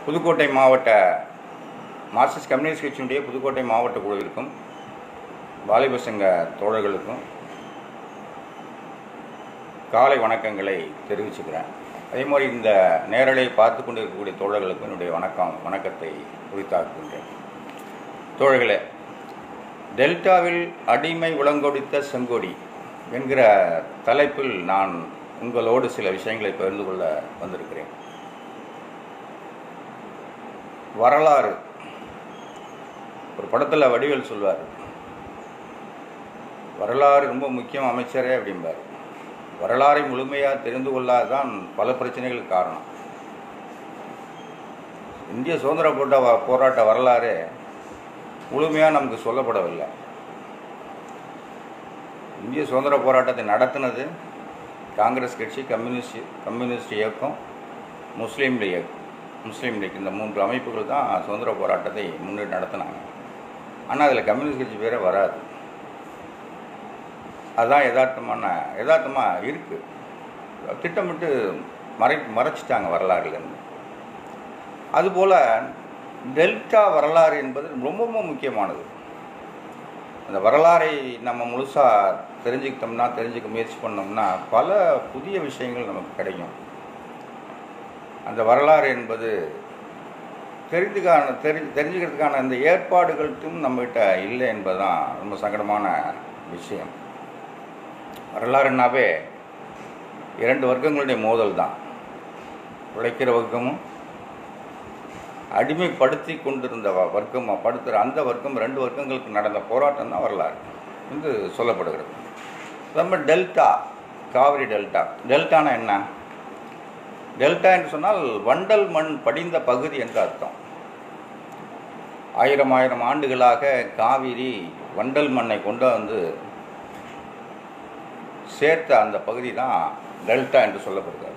புதுக்கோட்டை மாவட்ட Marxist communist கட்சியினுடைய புதுக்கோட்டை மாவட்ட குழுவிற்கும் வாலிப சங்க தோழர்களுக்கும் காலை வணக்கங்களை தெரிவிச்சுக்கிறேன் அதே மாதிரி இந்த நேரலை பார்த்து கொண்டு இருக்கக்கூடிய தோழர்களுக்கும் என்னுடைய வணக்கம் வணக்கத்தை உரித்தாக்குகின்றேன் தோழர்களே டெல்டாவில் அடிமை உளங்கொடித்த செங்கொடி என்கிற தலைப்பில் நான் உங்களோடு சில விஷயங்களை பகிர்ந்து கொள்ள வந்திருக்கிறேன் வரலாறு ஒரு படத்தில் வடிவேல் சொல்வார் வரலாறு ரொம்ப முக்கியம் அமைச்சரே அப்படிம்பார் வரலாறை முழுமையாக தெரிந்து கொள்ளாதான் பல பிரச்சனைகளுக்கு காரணம் இந்திய சுதந்திர போட்ட வ- போராட்ட வரலாறு முழுமையாக நமக்கு சொல்லப்படவில்லை இந்திய சுதந்திர போராட்டத்தை நடத்தினது காங்கிரஸ் கட்சி கம்யூனிஸ்ட் கம்யூனிஸ்ட் இயக்கம் முஸ்லீம் லீக் முஸ்லீம் லீக் இந்த மூன்று அமைப்புகள் தான் சுதந்திர போராட்டத்தை முன்னெடுத்து நடத்தினாங்க ஆனால் அதில் கம்யூனிஸ்ட் கட்சி பேரே வராது அதுதான் யதார்த்தமான யதார்த்தமாக இருக்குது திட்டமிட்டு மறை மறைச்சிட்டாங்க வரலாறுலேருந்து அதுபோல் டெல்டா வரலாறு என்பது ரொம்ப ரொம்ப முக்கியமானது அந்த வரலாறை நம்ம முழுசாக தெரிஞ்சுக்கிட்டோம்னா தெரிஞ்சுக்க முயற்சி பண்ணோம்னா பல புதிய விஷயங்கள் நமக்கு கிடைக்கும் அந்த வரலாறு என்பது தெரிஞ்சுக்கான தெரி தெரிஞ்சுக்கிறதுக்கான அந்த ஏற்பாடுகளுக்கும் நம்மகிட்ட இல்லை என்பதுதான் ரொம்ப சங்கடமான விஷயம் வரலாறுனாவே இரண்டு வர்க்கங்களுடைய மோதல் தான் உழைக்கிற வர்க்கமும் அடிமைப்படுத்தி கொண்டிருந்த வ- வர்க்கம் படுத்துகிற அந்த வர்க்கம் ரெண்டு வர்க்கங்களுக்கு நடந்த போராட்டம் தான் வரலாறு என்று சொல்லப்படுகிறது நம்ம டெல்டா காவிரி டெல்டா டெல்டானா என்ன டெல்டா என்று சொன்னால் வண்டல் மண் படிந்த பகுதி என்று அர்த்தம் ஆயிரம் ஆயிரம் ஆண்டுகளாக காவிரி வண்டல் மண்ணை கொண்டு வந்து சேர்த்த அந்த பகுதி தான் டெல்டா என்று சொல்லப்படுகிறது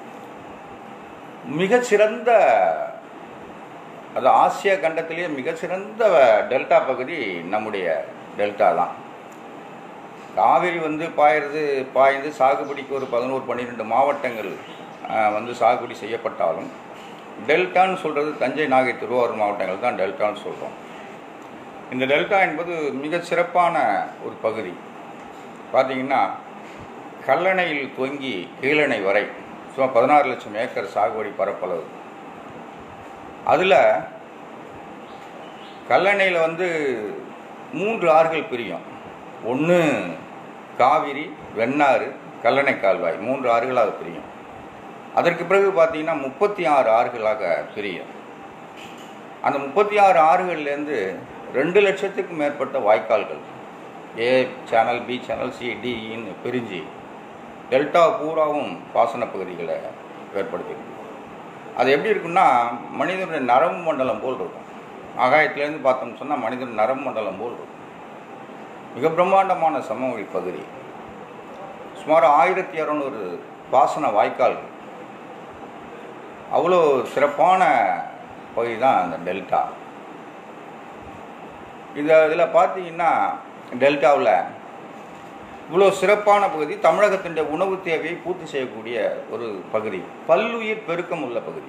மிகச்சிறந்த அது ஆசிய கண்டத்திலேயே மிகச்சிறந்த டெல்டா பகுதி நம்முடைய டெல்டா தான் காவிரி வந்து பாயிறது பாய்ந்து சாகுபடிக்கு ஒரு பதினோரு பன்னிரெண்டு மாவட்டங்கள் ஆஹ், வந்து சாகுபடி செய்யப்பட்டாலும் டெல்டான்னு சொல்கிறது தஞ்சை நாகை திருவாரூர் மாவட்டங்கள் தான் டெல்டான்னு சொல்கிறோம் இந்த டெல்டா என்பது மிகச் சிறப்பான ஒரு பகுதி பார்த்தீங்கன்னா கல்லணையில் தொங்கி கீழணை வரை சுமார் பதினாறு லட்சம் ஏக்கர் சாகுபடி பரப்பளவு அதில் கல்லணையில் வந்து மூன்று ஆறுகள் பிரியும் ஒன்று காவிரி வெண்ணாறு கல்லணை கால்வாய் மூன்று ஆறுகளாக பிரியும் அதற்கு பிறகு பார்த்தீங்கன்னா முப்பத்தி ஆறு ஆறுகளாக பிரியும் அந்த முப்பத்தி ஆறு ஆறுகள்லேருந்து ரெண்டு லட்சத்துக்கும் மேற்பட்ட வாய்க்கால்கள் A channel B channel C டின்னு பிரிஞ்சு டெல்டா பூராவும் பாசன பகுதிகளை ஏற்படுத்தியிருக்கு அது எப்படி இருக்குன்னா மனிதனுடைய நரம்பு மண்டலம் போல் இருக்கும் ஆகாயத்திலேருந்து பார்த்தோம்னு சொன்னால் மனிதன் நரம்பு மண்டலம் போல் இருக்கும் மிக பிரம்மாண்டமான சமவெளி பகுதி சுமார் ஆயிரத்தி இரநூறு பாசன வாய்க்கால்கள் அவ்வளோ சிறப்பான பகுதி தான் அந்த டெல்டா இந்த இதில் பார்த்தீங்கன்னா டெல்டாவில் இவ்வளோ சிறப்பான பகுதி தமிழகத்தினுடைய உணவு தேவையை பூர்த்தி செய்யக்கூடிய ஒரு பகுதி பல்லுயிர் பெருக்கம் உள்ள பகுதி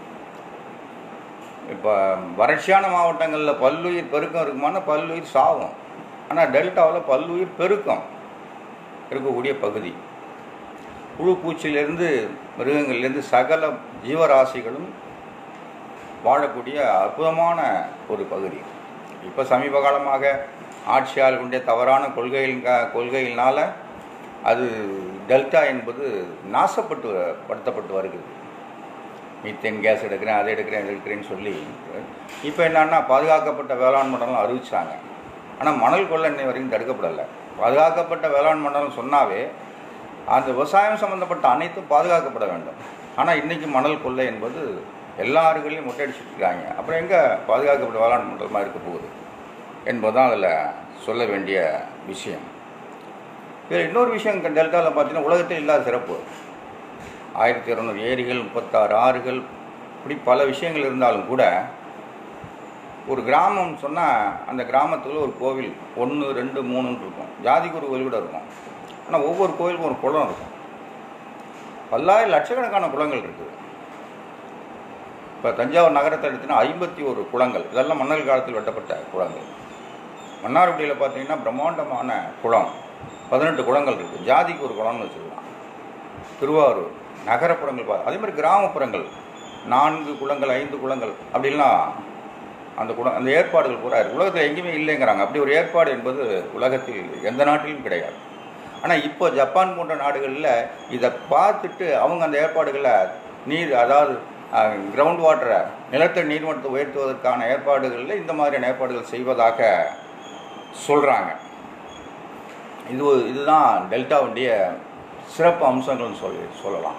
இப்போ வறட்சியான மாவட்டங்களில் பல்லுயிர் பெருக்கம் இருக்குமானா பல்லுயிர் சாவும் ஆனால் டெல்டாவில் பல்லுயிர் பெருக்கம் இருக்கக்கூடிய பகுதி புழு பூச்சியிலிருந்து மிருகங்கள்லேருந்து சகல ஜீவராசிகளும் வாழக்கூடிய அற்புதமான ஒரு பகுதி இப்போ சமீப காலமாக ஆட்சியாளர்களுடைய தவறான கொள்கையின் கா- கொள்கையினால் அது டெல்டா என்பது நாசப்பட்டு படுத்தப்பட்டு வருகிறது மீத்தேன் கேஸ் எடுக்கிறேன் அதை எடுக்கிறேன் இதை எடுக்கிறேன்னு சொல்லி இப்போ என்னன்னா பாதுகாக்கப்பட்ட வேளாண் மண்டலம் அறிவிச்சாங்க ஆனால் மணல் கொள்ளை இன்னை வரைக்கும் தடுக்கப்படலை பாதுகாக்கப்பட்ட வேளாண் மண்டலம் சொன்னாவே அந்த விவசாயம் சம்மந்தப்பட்ட அனைத்தும் பாதுகாக்கப்பட வேண்டும் ஆனால் இன்றைக்கி மணல் கொள்ளை என்பது எல்லா ஆறுகளையும் முட்டையடிச்சிட்டு இருக்காங்க அப்புறம் எங்கே பாதுகாக்கப்பட்ட வேளாண் மண்டலமாக இருக்க போகுது என்பதுதான் அதில் சொல்ல வேண்டிய விஷயம் இதில் இன்னொரு விஷயம் டெல்டாவில் பார்த்தீங்கன்னா உலகத்தில் இல்லாத சிறப்பு ஆயிரத்தி இரநூறு ஏரிகள் முப்பத்தாறு ஆறுகள் இப்படி பல விஷயங்கள் இருந்தாலும் கூட ஒரு கிராமம்னு சொன்னால் அந்த கிராமத்தில் ஒரு கோவில் ஒன்று ரெண்டு மூணுன்னு இருக்கும் ஜாதிக்கு ஒரு கோவில் கூட இருக்கும் ஆனால் ஒவ்வொரு கோவிலுக்கும் ஒரு குளம் இருக்கும் பல்லாயிரம் லட்சக்கணக்கான குளங்கள் இருக்குது இப்போ தஞ்சாவூர் நகரத்தை எடுத்தீங்கன்னா ஐம்பத்தி ஒரு குளங்கள் இதெல்லாம் மன்னல் காலத்தில் வெட்டப்பட்ட குளங்கள் மன்னார்குடியில் பார்த்தீங்கன்னா பிரம்மாண்டமான குளம் பதினெட்டு குளங்கள் இருக்குது ஜாதிக்கு ஒரு குளம்னு வச்சுக்கலாம் திருவாரூர் நகரப்புறங்கள் பா அதே மாதிரி கிராமப்புறங்கள் நான்கு குளங்கள் ஐந்து குளங்கள் அப்படிலாம் அந்த குளம் அந்த ஏற்பாடுகள் பூரா இருக்கு உலகத்தில் எங்கேயுமே இல்லைங்கிறாங்க அப்படி ஒரு ஏற்பாடு என்பது உலகத்தில் எந்த நாட்டிலும் கிடையாது ஆனால் இப்போ ஜப்பான் போன்ற நாடுகளில் இதை பார்த்துட்டு அவங்க அந்த ஏற்பாடுகளை நீர் அதாவது கிரவுண்ட் வாட்டரை நிலத்தடி நீர்மட்டத்தை உயர்த்துவதற்கான ஏற்பாடுகளில் இந்த மாதிரியான ஏற்பாடுகள் செய்வதாக சொல்கிறாங்க இது ஒரு- இதுதான் டெல்டாவுடைய சிறப்பு அம்சங்கள்னு சொல்லி சொல்லலாம்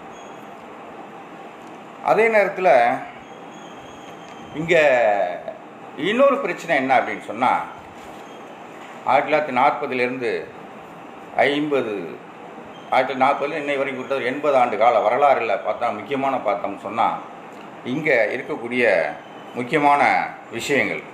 அதே நேரத்தில் இங்கே இன்னொரு பிரச்சனை என்ன அப்படின்னு சொன்னால் ஆயிரத்தி தொள்ளாயிரத்தி நாற்பதுலேருந்து ஐம்பது ஆயிரத்தி தொள்ளாயிரத்தி நாற்பதுல இன்னை வரைக்கும் கொடுத்தது எண்பது ஆண்டு கால வரலாறில் பார்த்தா முக்கியமான பார்த்தோம்னு சொன்னால் இங்கே இருக்கக்கூடிய முக்கியமான விஷயங்கள்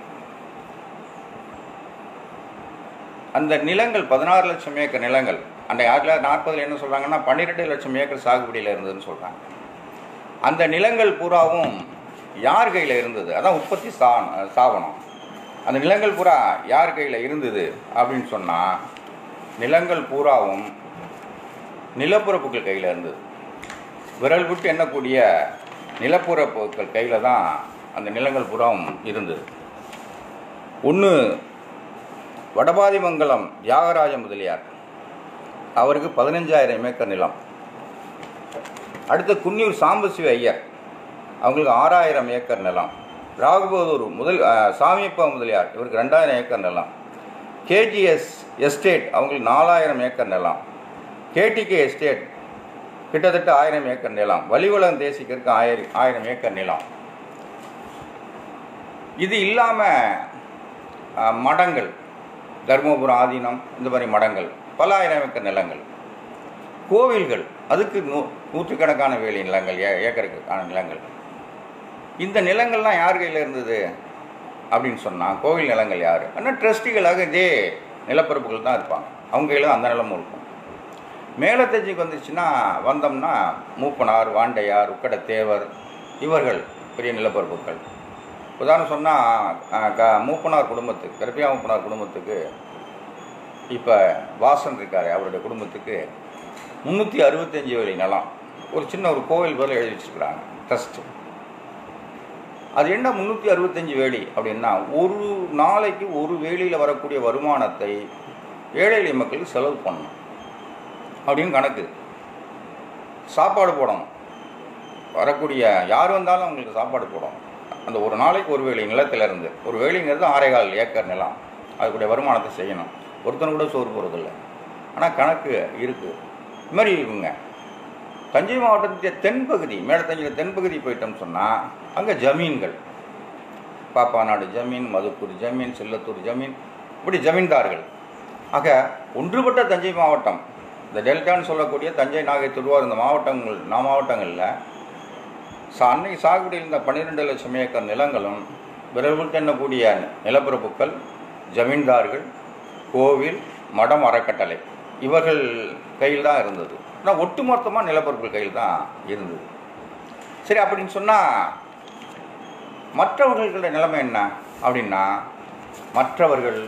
அந்த நிலங்கள் பதினாறு லட்சம் ஏக்கர் நிலங்கள் அந்த ஆயிரத்தி தொள்ளாயிரத்தி நாற்பதில் என்ன சொல்கிறாங்கன்னா பன்னிரெண்டு லட்சம் ஏக்கர் சாகுபடியில் இருந்ததுன்னு சொல்கிறாங்க அந்த நிலங்கள் பூராவும் யார் கையில் இருந்தது அதான் உற்பத்தி சா சாவனம் அந்த நிலங்கள் பூரா யார் கையில் இருந்தது அப்படின்னு சொன்னால் நிலங்கள் பூராவும் நிலப்பரப்புகள் கையில் இருந்தது விரல் விட்டு எண்ணக்கூடிய நிலப்பரப்புகள் கையில் தான் அந்த நிலங்கள் பூராவும் இருந்தது ஒன்று வடபாதிமங்கலம் தியாகராஜ முதலியார் அவருக்கு பதினஞ்சாயிரம் ஏக்கர் நிலம் அடுத்து குன்னியூர் சாம்பசிவ ஐயர் அவங்களுக்கு ஆறாயிரம் ஏக்கர் நிலம் ராகுபதூர் முதல் அஹ், சாமியப்பா முதலியார் இவருக்கு ரெண்டாயிரம் ஏக்கர் நிலம் கேஜிஎஸ் எஸ்டேட் அவங்களுக்கு நாலாயிரம் ஏக்கர் நிலம் கேடிகே எஸ்டேட் கிட்டத்தட்ட ஆயிரம் ஏக்கர் நிலம் வலிவளம் தேசிகருக்கு ஆயிரம் ஆயிரம் ஏக்கர் நிலம் இது இல்லாமல் மடங்கள் தர்மபுரம் ஆதீனம் இந்த மாதிரி மடங்கள் பல ஆயிரம் ஏக்கர் நிலங்கள் கோவில்கள் அதுக்கு நூ நூற்றுக்கணக்கான வேலி நிலங்கள் ஏ ஏக்கருக்கான நிலங்கள் இந்த நிலங்கள்லாம் யார் கையில் இருந்தது அப்படின்னு சொன்னால் கோவில் நிலங்கள் யார் ஆனால் ட்ரஸ்டிகளாக இதே நிலப்பரப்புகள் தான் இருப்பாங்க அவங்க கையில் தான் அந்த நிலமும் இருக்கும் மேலத்தஞ்சிக்கு வந்துச்சுன்னா வந்தோம்னா மூப்பனார் வாண்டையார் உக்கட தேவர் இவர்கள் பெரிய நிலப்பரப்புகள் உதாரணம் சொன்னால் க மூப்பனார் குடும்பத்துக்கு கருப்பியா மூப்பனார் குடும்பத்துக்கு இப்போ வாசன் இருக்கார் அவருடைய குடும்பத்துக்கு முந்நூற்றி அறுபத்தஞ்சு வேலி நிலம் ஒரு சின்ன ஒரு கோவில் போல எழுதி வச்சிருக்கிறாங்க ட்ரஸ்ட்டு அது என்ன முந்நூற்றி அறுபத்தஞ்சு வேலி அப்படின்னா ஒரு நாளைக்கு ஒரு வேலியில் வரக்கூடிய வருமானத்தை ஏழை எளிய மக்களுக்கு செலவு பண்ணணும் அப்படின்னு கணக்கு சாப்பாடு போடணும் வரக்கூடிய யார் வந்தாலும் அவங்களுக்கு சாப்பாடு போடணும் அந்த ஒரு நாளைக்கு ஒரு வேலி நிலத்திலிருந்து ஒரு வேலிங்கிறது ஆறேகால் ஏக்கர் நிலம் அதுக்குடைய வருமானத்தை செய்யணும் ஒருத்தன் கூட சோறு போகிறதில்ல ஆனால் கணக்கு இருக்குது இது மாதிரி இருக்குங்க தஞ்சை மாவட்டத்துடைய தென்பகுதி மேலத்தஞ்சியில் தென்பகுதி போயிட்டோம்னு சொன்னால் அங்கே ஜமீன்கள் பாப்பாநாடு ஜமீன் மதுக்கூர் ஜமீன் செல்லத்தூர் ஜமீன் இப்படி ஜமீன்தார்கள் ஆக ஒன்றுபட்ட தஞ்சை மாவட்டம் இந்த டெல்டான்னு சொல்லக்கூடிய தஞ்சை நாகை திருவாரூர் இந்த மாவட்டங்கள் நான் மாவட்டங்களில் சா அன்னைக்கு சாகுபடியில் இருந்த பன்னிரெண்டு லட்சம் ஏக்கர் நிலங்களும் விரல்விட்டு எண்ணக்கூடிய நிலப்பரப்புகள் ஜமீன்தார்கள் கோவில் மடம் அறக்கட்டளை இவர்கள் கையில் தான் இருந்தது ஆனால் ஒட்டுமொத்தமாக நிலப்பரப்புகள் கையில் தான் இருந்தது சரி அப்படின்னு சொன்னால் மற்றவர்களுடைய நிலைமை என்ன அப்படின்னா மற்றவர்கள்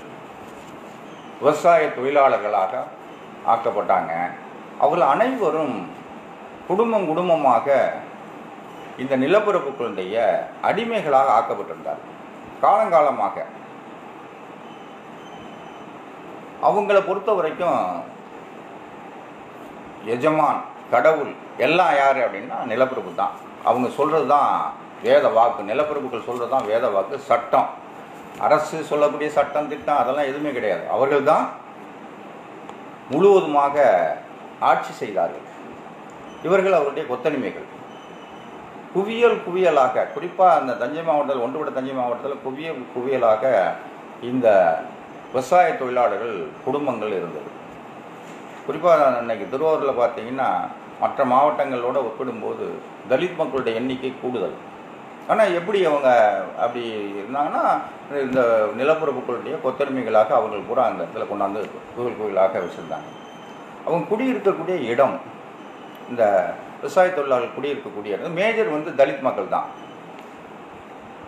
விவசாய தொழிலாளர்களாக ஆக்கப்பட்டாங்க அவர்கள் அனைவரும் குடும்பம் குடும்பமாக இந்த நிலப்பரப்புகளுடைய அடிமைகளாக ஆக்கப்பட்டிருந்தார் காலங்காலமாக அவங்கள பொறுத்த வரைக்கும் எஜமான் கடவுள் எல்லாம் யார் அப்படின்னா நிலப்பரப்பு தான் அவங்க சொல்கிறது தான் வேத வாக்கு நிலப்பரப்புகள் சொல்கிறது தான் வேத வாக்கு சட்டம் அரசு சொல்லக்கூடிய சட்டம் திட்டம் அதெல்லாம் எதுவுமே கிடையாது அவர்கள் தான் முழுவதுமாக ஆட்சி செய்தார்கள் இவர்கள் அவருடைய கொத்தடிமைகள் குவியல் குவியலாக குறிப்பாக அந்த தஞ்சை மாவட்டத்தில் ஒன்றுபட்ட தஞ்சை மாவட்டத்தில் குவியல் குவியலாக இந்த விவசாய தொழிலாளர்கள் குடும்பங்கள் இருந்தது குறிப்பாக இன்னைக்கு திருவாரூரில் பார்த்தீங்கன்னா மற்ற மாவட்டங்களோட ஒப்பிடும்போது தலித் மக்களுடைய எண்ணிக்கை கூடுதல் ஆனால் எப்படி அவங்க அப்படி இருந்தாங்கன்னா இந்த நிலப்பரப்புகளுடைய கொத்தடிமைகளாக அவர்கள் பூரா அந்த இடத்துல கொண்டாந்து கோவில் கோவிலாக வச்சுருந்தாங்க அவங்க குடியிருக்கக்கூடிய இடம் இந்த விவசாய தொழிலாளர்கள் குடியிருக்கக்கூடிய இடம் மேஜர் வந்து தலித் மக்கள் தான்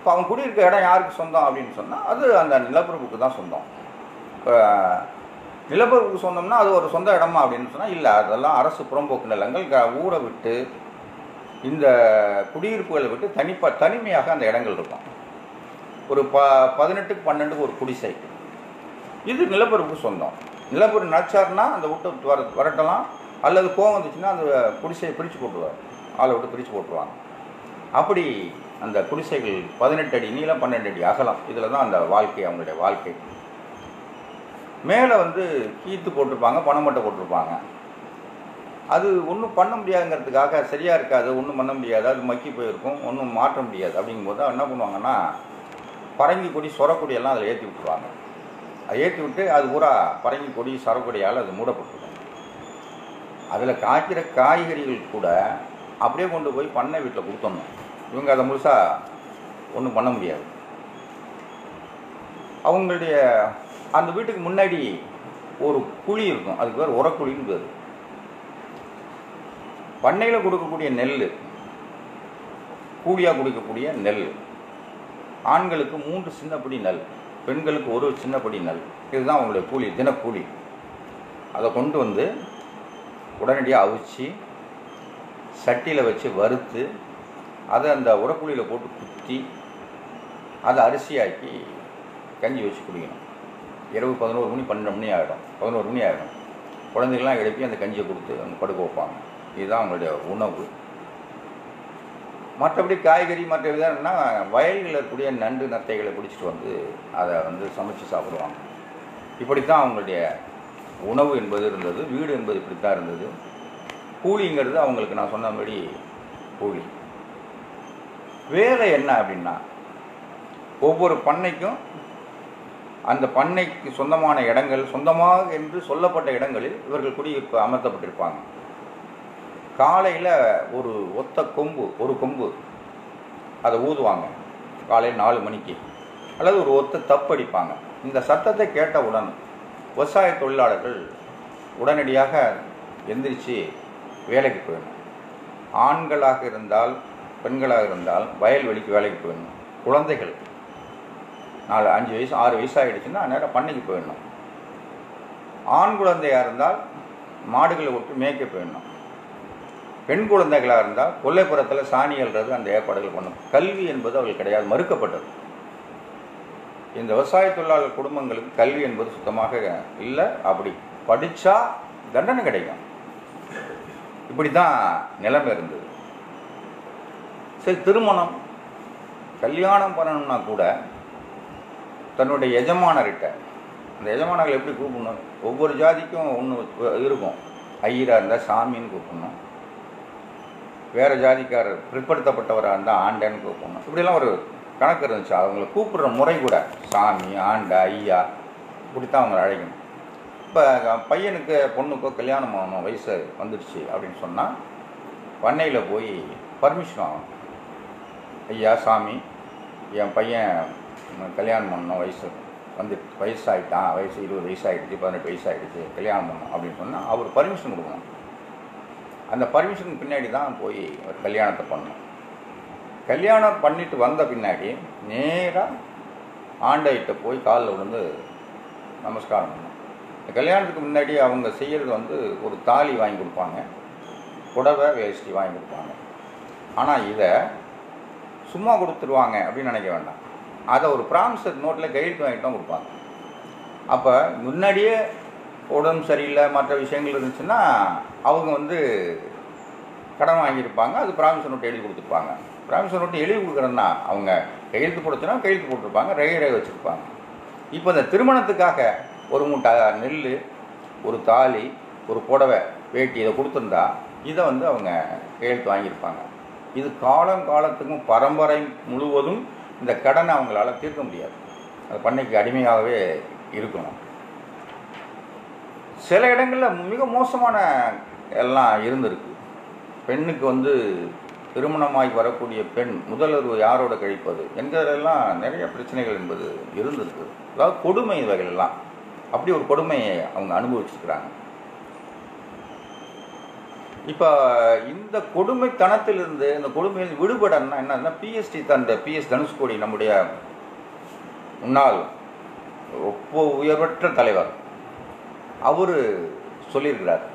இப்போ அவன் குடியிருக்க இடம் யாருக்கு சொந்தம் அப்படின்னு சொன்னால் அது அந்த நிலப்பரப்புக்கு தான் சொந்தம் இப்போ நிலப்பரப்புக்கு சொந்தம்னா அது ஒரு சொந்த இடமா அப்படின்னு சொன்னால் இல்லை அதெல்லாம் அரசு புறம்போக்கு நிலங்கள் க- ஊரை விட்டு இந்த குடியிருப்புகளை விட்டு தனிப்ப தனிமையாக அந்த இடங்கள் இருக்கும் ஒரு ப பதினெட்டுக்கு பன்னெண்டுக்கு ஒரு குடிசை இது நிலப்பரப்பு சொந்தம் நிலப்பரப்பு நினச்சாருன்னா அந்த விட்டு வர வரட்டலாம் அல்லது கோவம் வந்துச்சுன்னா அந்த குடிசையை பிரித்து போட்டுருவார் ஆளை விட்டு பிரித்து போட்டுருவாங்க அப்படி அந்த குடிசைகள் பதினெட்டு அடி நீளம் பன்னெண்டு அடி அகலம் இதில் தான் அந்த வாழ்க்கை அவங்களுடைய வாழ்க்கை மேலே வந்து கீத்து போட்டிருப்பாங்க பனைமட்டை போட்டிருப்பாங்க அது ஒன்றும் பண்ண முடியாதுங்கிறதுக்காக சரியாக இருக்காது ஒன்றும் பண்ண முடியாது அது மக்கி போயிருக்கும் ஒன்றும் மாற்ற முடியாது அப்படிங்கும்போது என்ன பண்ணுவாங்கன்னா பரங்கி கொடி சொரக்கொடி எல்லாம் அதில் ஏற்றி விட்டுருவாங்க அதை ஏற்றி விட்டு அது பூரா பரங்கி கொடி சொரக்கொடியால் அது மூடப்பட்டிருக்கும் அதில் காய்க்கிற காய்கறிகள் கூட அப்படியே கொண்டு போய் பண்ணை வீட்டில் கொடுத்துடணும் இவங்க அதை முழுசாக ஒன்றும் பண்ண முடியாது அவங்களுடைய அந்த வீட்டுக்கு முன்னாடி ஒரு குழி இருக்கும் அதுக்கு பேர் உரக்குழின்னு பேர் பண்ணையில் கொடுக்கக்கூடிய நெல் கூலியாக கொடுக்கக்கூடிய நெல் ஆண்களுக்கு மூன்று சின்னப்படி நெல் பெண்களுக்கு ஒரு சின்னப்படி நெல் இதுதான் அவங்களுடைய கூலி தினக்கூலி அதை கொண்டு வந்து உடனடியாக அவிச்சு சட்டியில் வச்சு வறுத்து அதை அந்த உரக்குழியில் போட்டு குத்தி அதை அரிசியாக்கி கஞ்சி வச்சு குடிக்கணும் இரவு பதினோரு மணி பன்னெண்டு மணி ஆகிடும் பதினோரு மணி ஆகிடும் குழந்தைகள்லாம் எழுப்பி அந்த கஞ்சியை கொடுத்து அவங்க படுக்க வைப்பாங்க இதுதான் அவங்களுடைய உணவு மற்றபடி காய்கறி மற்ற விதம்னா வயல்களில் இருக்கக்கூடிய நண்டு நத்தைகளை பிடிச்சிட்டு வந்து அதை வந்து சமைச்சு சாப்பிடுவாங்க இப்படித்தான் அவங்களுடைய உணவு என்பது இருந்தது வீடு என்பது இப்படித்தான் இருந்தது கூலிங்கிறது அவங்களுக்கு நான் சொன்ன மாதிரி கூலி வேலை என்ன அப்படின்னா ஒவ்வொரு பண்ணைக்கும் அந்த பண்ணைக்கு சொந்தமான இடங்கள் சொந்தமாக என்று சொல்லப்பட்ட இடங்களில் இவர்கள் குடியிருப்பு அமர்த்தப்பட்டிருப்பாங்க காலையில் ஒரு ஒத்த கொம்பு ஒரு கொம்பு அதை ஊதுவாங்க காலையில் நாலு மணிக்கு அல்லது ஒரு ஒத்த தப்படிப்பாங்க இந்த சத்தத்தை கேட்டவுடன் விவசாய தொழிலாளர்கள் உடனடியாக எந்திரிச்சு வேலைக்கு போயிடணும் ஆண்களாக இருந்தால் பெண்களாக இருந்தால் வயல்வெளிக்கு வேலைக்கு போயிடணும் குழந்தைகள் நாலு அஞ்சு வயசு ஆறு வயசு ஆகிடுச்சுன்னா நேரம் பண்ணைக்கு போயிடணும் ஆண் குழந்தையாக இருந்தால் மாடுகளை விட்டு மேய்க்க போயிடணும் பெண் குழந்தைகளாக இருந்தால் கொல்லைப்புறத்தில் சாணி அல்றது அந்த ஏற்பாடுகள் பண்ணும் கல்வி என்பது அவர்கள் கிடையாது மறுக்கப்பட்டது இந்த விவசாய தொழிலாளர் குடும்பங்களுக்கு கல்வி என்பது சுத்தமாக இல்லை அப்படி படித்தா தண்டனை கிடைக்கும் இப்படி தான் நிலைமை இருந்தது சரி திருமணம் கல்யாணம் பண்ணணும்னா கூட தன்னுடைய எஜமானர்கிட்ட அந்த எஜமானர்கள் எப்படி கூப்பிடணும் ஒவ்வொரு ஜாதிக்கும் ஒன்று இருக்கும் ஐயராக இருந்தால் சாமின்னு கூப்பிடணும் வேறு ஜாதிக்காரர் பிற்படுத்தப்பட்டவராக இருந்தால் ஆண்டன்னு கூப்பிடணும் இப்படிலாம் ஒரு கணக்கு இருந்துச்சு அவங்கள கூப்பிடுற முறை கூட சாமி ஆண்டை ஐயா இப்படித்தான் அவங்களை அழைக்கணும் இப்போ பையனுக்கு பொண்ணுக்கோ கல்யாணம் பண்ணணும் வயசு வந்துடுச்சு அப்படின்னு சொன்னால் பண்ணையில் போய் பர்மிஷன் ஆகணும் ஐயா சாமி என் பையன் கல்யாணம் பண்ணணும் வயசு வந்து வயசாகிட்டான் வயசு இருபது வயசாகிடுச்சு பதினெட்டு வயசாகிடுச்சு கல்யாணம் பண்ணணும் அப்படின்னு சொன்னால் அவர் பர்மிஷன் கொடுக்கணும் அந்த பர்மிஷனுக்கு பின்னாடி தான் போய் ஒரு கல்யாணத்தை பண்ணணும் கல்யாணம் பண்ணிட்டு வந்த பின்னாடி நேராக ஆண்டைகிட்ட போய் காலில் விழுந்து நமஸ்காரம் பண்ணணும் இந்த கல்யாணத்துக்கு முன்னாடி அவங்க செய்கிறது வந்து ஒரு தாலி வாங்கி கொடுப்பாங்க புடவை வேஷ்டி வாங்கி கொடுப்பாங்க ஆனால் இதை சும்மா கொடுத்துருவாங்க அப்படின்னு நினைக்க வேண்டாம் அதை ஒரு ப்ராமிசர் நோட்டில் கையெழுத்து வாங்கிட்டு தான் கொடுப்பாங்க அப்போ முன்னாடியே உடம்பு சரியில்லை மற்ற விஷயங்கள் இருந்துச்சுன்னா அவங்க வந்து கடன் வாங்கியிருப்பாங்க அது ப்ராமிசர் நோட்டு எழுதி கொடுத்துருப்பாங்க ப்ராமிசர் நோட்டு எழுதி கொடுக்குறேன்னா அவங்க கையெழுத்து போடுச்சுன்னா கையெழுத்து போட்டிருப்பாங்க ரேகை ரேகை வச்சுருப்பாங்க இப்போ இந்த திருமணத்துக்காக ஒரு மூட்டை நெல் ஒரு தாலி ஒரு புடவை வேட்டி இதை கொடுத்துருந்தா இதை வந்து அவங்க கையெழுத்து வாங்கியிருப்பாங்க இது காலம் காலத்துக்கும் பரம்பரை முழுவதும் இந்த கடனை அவங்களால தீர்க்க முடியாது அது பண்ணைக்கு அடிமையாகவே இருக்கணும் சில இடங்களில் மிக மோசமான எல்லாம் இருந்திருக்கு பெண்ணுக்கு வந்து திருமணமாகி வரக்கூடிய பெண் முதலுறவு யாரோட கழிப்பது என்கிறதெல்லாம் நிறைய பிரச்சனைகள் என்பது இருந்திருக்கு அதாவது கொடுமை வகைகள் எல்லாம் அப்படி ஒரு கொடுமையை அவங்க அனுபவிச்சிருக்கிறாங்க இப்போ இந்த கொடுமைத்தனத்திலிருந்து இந்த கொடுமையில் விடுபடணும்னா என்னன்னா பிஎஸ்டி தந்த பிஎஸ் தனுஷ்கோடி நம்முடைய முன்னாள் ஒப்ப உயர்வற்ற தலைவர் அவர் சொல்லியிருக்கிறார்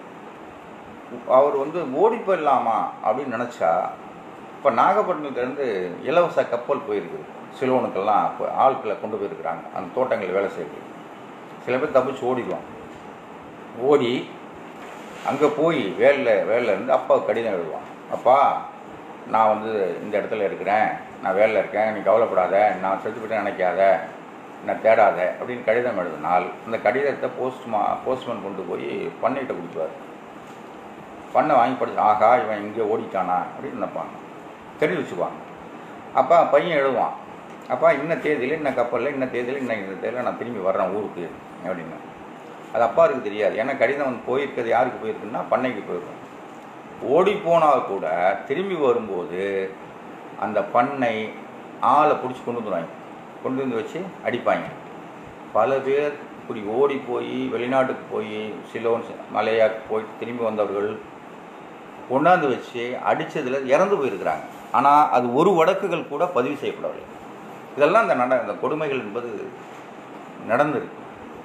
அவர் வந்து ஓடி போயிடலாமா அப்படின்னு நினச்சா இப்போ நாகப்பட்டினத்துலேருந்து இலவச கப்பல் போயிருக்குது சிலோனுக்கெல்லாம் இப்போ ஆட்களை கொண்டு போயிருக்கிறாங்க அந்த தோட்டங்களில் வேலை செய்யுது சில பேர் தப்பிச்சு ஓடிடுவான் ஓடி அங்கே போய் வேலையில் வேலையில் இருந்து அப்பாவுக்கு கடிதம் எழுதுவான் அப்பா நான் வந்து இந்த இடத்துல இருக்கிறேன் நான் வேலையில் இருக்கேன் நீ கவலைப்படாத நான் செத்துக்கிட்டே நினைக்காத நான் தேடாத அப்படின்னு கடிதம் எழுதினால் அந்த கடிதத்தை போஸ்ட்மா போஸ்ட்மேன் கொண்டு போய் பண்ணைகிட்ட கொடுத்துருவார் பண்ணை வாங்கி படிச்சு ஆகா இவன் இங்கே ஓடிட்டானா அப்படின்னு நினைப்பாங்க தெரிஞ்சு வச்சுக்குவாங்க அப்பா பையன் எழுதுவான் அப்பா இன்ன தேதியில் இன்ன கப்பலில் இன்ன தேதியில் இன்ன இந்த தேதியில் நான் திரும்பி வர்றேன் ஊருக்கு அப்படின்னு அது அப்பாருக்கு தெரியாது ஏன்னா கடிதம் வந்து போயிருக்கிறது யாருக்கு போயிருக்குன்னா பண்ணைக்கு போயிருக்கும் ஓடி போனால் கூட திரும்பி வரும்போது அந்த பண்ணை ஆளை பிடிச்சி கொண்டு வந்துடுவாங்க கொண்டு வந்து வச்சு அடிப்பாங்க பல பேர் இப்படி ஓடி போய் வெளிநாட்டுக்கு போய் சிலோன் மலையாக்கு போய் திரும்பி வந்தவர்கள் கொண்டாந்து வச்சு அடித்ததில் இறந்து போயிருக்கிறாங்க ஆனால் அது ஒரு வழக்குகள் கூட பதிவு செய்யப்படவில்லை இதெல்லாம் இந்த நட இந்த கொடுமைகள் என்பது நடந்திருக்கு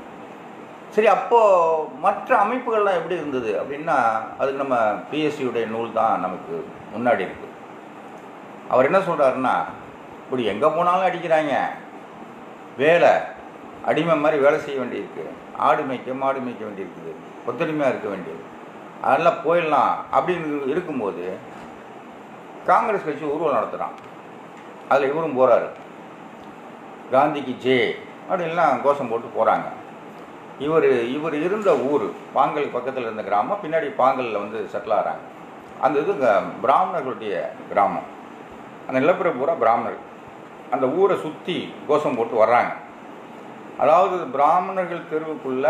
சரி அப்போது மற்ற அமைப்புகள்லாம் எப்படி இருந்தது அப்படின்னா அதுக்கு நம்ம பிஎஸ்சியுடைய நூல் தான் நமக்கு முன்னாடி இருக்குது அவர் என்ன சொல்கிறாருன்னா இப்படி எங்கே போனாலும் அடிக்கிறாங்க வேலை அடிமை மாதிரி வேலை செய்ய வேண்டியிருக்கு ஆடு மேய்க்க மாடு மேய்க்க வேண்டியிருக்குது கொத்தடிமையாக இருக்க வேண்டியது அதெல்லாம் போயிடலாம் அப்படின்னு இருக்கும்போது காங்கிரஸ் கட்சி ஊர்வலம் நடத்துகிறான் அதில் இவரும் போகிறாரு காந்திக்கு ஜே அப்படின்லாம் கோஷம் போட்டு போகிறாங்க இவர் இவர் இருந்த ஊர் பாங்கல் பக்கத்தில் இருந்த கிராமம் பின்னாடி பாங்கலில் வந்து செட்டில் ஆகிறாங்க அந்த இது க- பிராமணர்களுடைய கிராமம் அந்த நிலப்பர பூரா பிராமணர்கள் அந்த ஊரை சுற்றி கோஷம் போட்டு வர்றாங்க அதாவது பிராமணர்கள் தெருவுக்குள்ள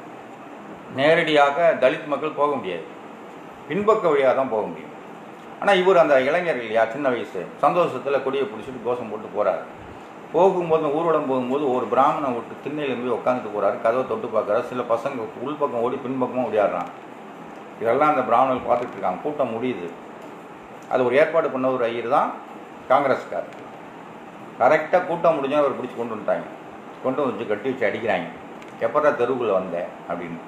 நேரடியாக தலித் மக்கள் போக முடியாது பின்பக்க வழியாக தான் போக முடியும் ஆனால் இவர் அந்த இளைஞர் இல்லையா சின்ன வயசு சந்தோஷத்தில் கொடியை பிடிச்சிட்டு கோஷம் போட்டு போகிறாரு போகும்போது ஊர்வலம் போகும்போது ஒரு பிராமணன் விட்டு திண்ணையில் போய் உட்காந்துட்டு போகிறாரு கதவை தொட்டு பார்க்குறாரு சில பசங்க உள்பக்கம் ஓடி பின்பக்கமாக ஓடியாடுறான் இதெல்லாம் அந்த பிராமணர்கள் பார்த்துட்டு இருக்காங்க கூட்டம் முடியுது அது ஒரு ஏற்பாடு பண்ண ஒரு ஐயர் தான் காங்கிரஸ்கார் கரெக்டாக கூட்டம் முடிஞ்சால் அவர் பிடிச்சி கொண்டு வந்துட்டாங்க கொண்டு வந்து வச்சு கட்டி வச்சு அடிக்கிறாங்க எப்படா தெருவுக்குள்ளே வந்தேன் அப்படின்னு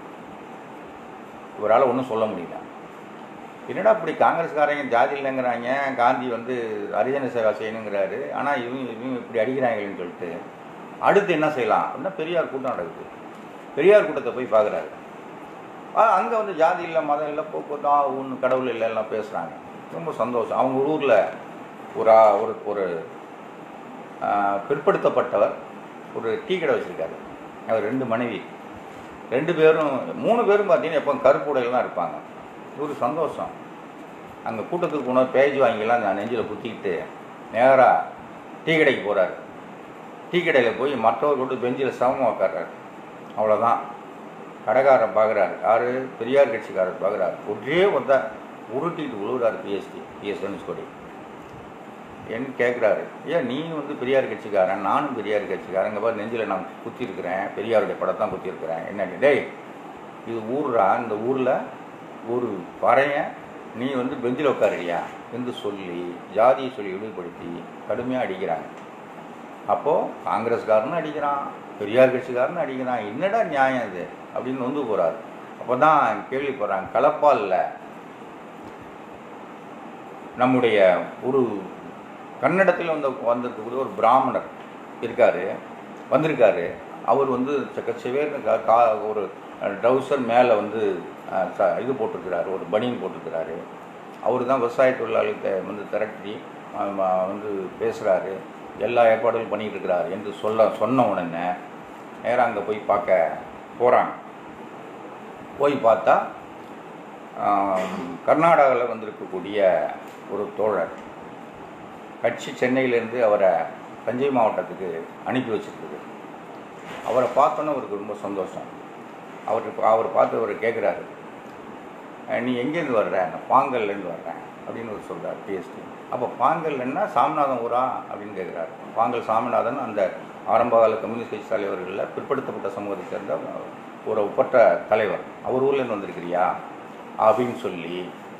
இவரால் ஒன்றும் சொல்ல முடியல என்னடா இப்படி காங்கிரஸ்காரங்க ஜாதி இல்லைங்கிறாங்க காந்தி வந்து ஹரிஜன சேவா செய்யணுங்கிறாரு ஆனால் இவங்க இவங்க இப்படி அடிக்கிறாங்களேன்னு சொல்லிட்டு அடுத்து என்ன செய்யலாம் அப்படின்னா பெரியார் கூட்டம் நடக்குது பெரியார் கூட்டத்தை போய் பார்க்குறாரு அங்கே வந்து ஜாதி இல்லை மதம் இல்லை போக்குவரத்து ஆ ஒன்று கடவுள் இல்லை எல்லாம் பேசுகிறாங்க ரொம்ப சந்தோஷம் அவங்க ஊரில் ஒரு ஆ- ஒரு ஒரு ஆ, பிற்படுத்தப்பட்டவர் ஒரு டீ கடை வச்சுருக்காரு அவர் ரெண்டு மனைவி ரெண்டு பேரும் மூணு பேரும் பார்த்தீங்கன்னா எப்போ கருப்பு உடையில தான் இருப்பாங்க ஒரு சந்தோஷம் அங்கே கூட்டத்துக்கு போனால் பேஜ் வாங்கிலாம் நான் நெஞ்சில் குத்திக்கிட்டு நேராக டீ கடைக்கு போகிறாரு டீ கடையில் போய் மற்றவர் கொண்டு பெஞ்சில் சமமாக உட்கார்றாரு அவ்வளோதான் கடைக்காரன் பார்க்குறாரு யார் பெரியார் கட்சிக்காரர் பார்க்குறாரு ஒரே வந்த உருட்டிட்டு விழுகிறாரு பிஎஸ்டி பிஎஸ் தனுஷ்கோடி என்ன கேட்குறாரு ஏன் நீ வந்து பெரியார் கட்சிக்காரன் நானும் பெரியார் கட்சிக்காரன் இங்கே பாரு நெஞ்சில் நான் குத்திருக்கிறேன் பெரியாருடைய படத்தான் குத்திருக்கிறேன் என்ன டேய் இது ஊர்ரா இந்த ஊரில் ஒரு பறையன் நீ வந்து பெஞ்சில் உட்காருறியா என்று சொல்லி ஜாதியை சொல்லி இழிவுபடுத்தி கடுமையாக அடிக்கிறாங்க அப்போது காங்கிரஸ்காரனும் அடிக்கிறான் பெரியார் கட்சிக்காரனும் அடிக்கிறான் என்னடா நியாயம் இது அப்படின்னு வந்து போகிறாரு அப்போ தான் கேள்விப்படுறாங்க கலப்பாலில் நம்முடைய ஒரு கன்னடத்தில் வந்து வந்திருக்கக்கூடிய ஒரு பிராமணர் இருக்கார் வந்திருக்காரு அவர் வந்து செவேர்னு கா கா ஒரு ட்ரௌசர் மேலே வந்து அஹ், ச- இது போட்டிருக்கிறாரு ஒரு பனியன் போட்டிருக்கிறாரு அவர் தான் விவசாய தொழிலாளர்களை வந்து திரட்டி அஹ், ம- வந்து பேசுகிறாரு எல்லா ஏற்பாடுகளும் பண்ணிட்டு இருக்கிறாரு என்று சொல்ல சொன்ன உடனே நேராக அங்கே போய் பார்க்க போகிறாங்க போய் பார்த்தா கர்நாடகாவில் வந்திருக்கக்கூடிய ஒரு தோழர் கட்சி சென்னையிலேருந்து அவரை தஞ்சை மாவட்டத்துக்கு அனுப்பி வச்சிருக்குது அவரை பார்த்தோன்னே அவருக்கு ரொம்ப சந்தோஷம் அவருக்கு அவர் பார்த்து அவர் கேட்குறாரு நீ எங்கேருந்து வர்ற நான் பாங்கல்லேருந்து வர்றேன் அப்படின்னு அவர் சொல்கிறார் பிஎஸ்டி அப்போ பாங்கல்னா சாமிநாதன் ஊரா அப்படின்னு கேட்குறாரு பாங்கல் சாமிநாதன் அந்த ஆரம்பகால கம்யூனிஸ்ட் கட்சி தலைவர்களில் பிற்படுத்தப்பட்ட சமூகத்தை சேர்ந்த ஒரு ஒப்பற்ற தலைவர் அவர் ஊர்லேருந்து வந்திருக்கிறியா அப்படின்னு சொல்லி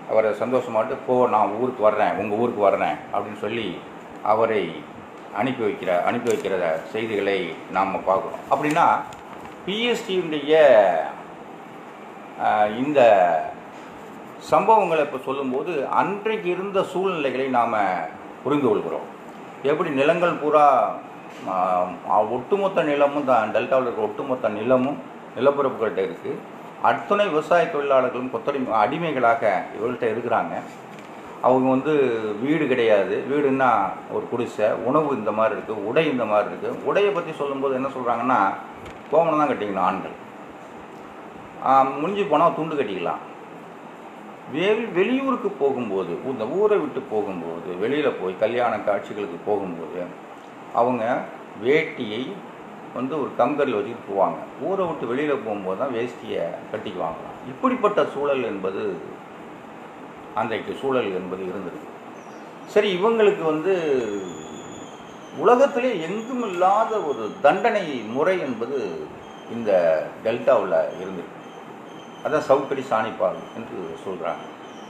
அவரை சந்தோஷமாட்டு போ நான் ஊருக்கு வர்றேன் உங்கள் ஊருக்கு வர்றேன் அப்படின்னு சொல்லி அவரை அனுப்பி வைக்கிற அனுப்பி வைக்கிற செய்திகளை நாம் பார்க்குறோம் அப்படின்னா பிஎஸ்டியுடைய இந்த சம்பவங்களை இப்போ சொல்லும்போது அன்றைக்கு இருந்த சூழ்நிலைகளை நாம் புரிந்து கொள்கிறோம் எப்படி நிலங்கள் பூரா ஆ, ஒட்டுமொத்த நிலமும் தான் டெல்டாவில் இருக்கிற ஒட்டுமொத்த நிலமும் நிலப்பரப்புகள்கிட்ட இருக்குது அத்தனை விவசாய தொழிலாளர்களும் கொத்தடி அடிமைகளாக இவர்கள்ட்ட இருக்கிறாங்க அவங்க வந்து வீடு கிடையாது வீடுன்னா ஒரு குடிசை உணவு இந்த மாதிரி இருக்குது உடை இந்த மாதிரி இருக்குது உடையை பற்றி சொல்லும்போது என்ன சொல்கிறாங்கன்னா கோமணம் தான் கட்டிக்கணும் ஆண்கள் ஆ, முடிஞ்சு போனால் துண்டு கட்டிக்கலாம் வெளி வெளியூருக்கு போகும்போது இந்த ஊரை விட்டு போகும்போது வெளியில் போய் கல்யாண காட்சிகளுக்கு போகும்போது அவங்க வேட்டியை வந்து ஒரு கங்கரில் வச்சுட்டு போவாங்க ஊரை விட்டு வெளியில் போகும்போது தான் வேஷ்டியை கட்டிக்குவாங்களாம் இப்படிப்பட்ட சூழல் என்பது அன்றைக்கு சூழல் என்பது இருந்தது சரி இவங்களுக்கு வந்து உலகத்திலே எங்கும் இல்லாத ஒரு தண்டனை முறை என்பது இந்த டெல்டாவில் இருந்திருக்கு அதான் சவுக்கடி சாணிப்பால் என்று சொல்கிறாங்க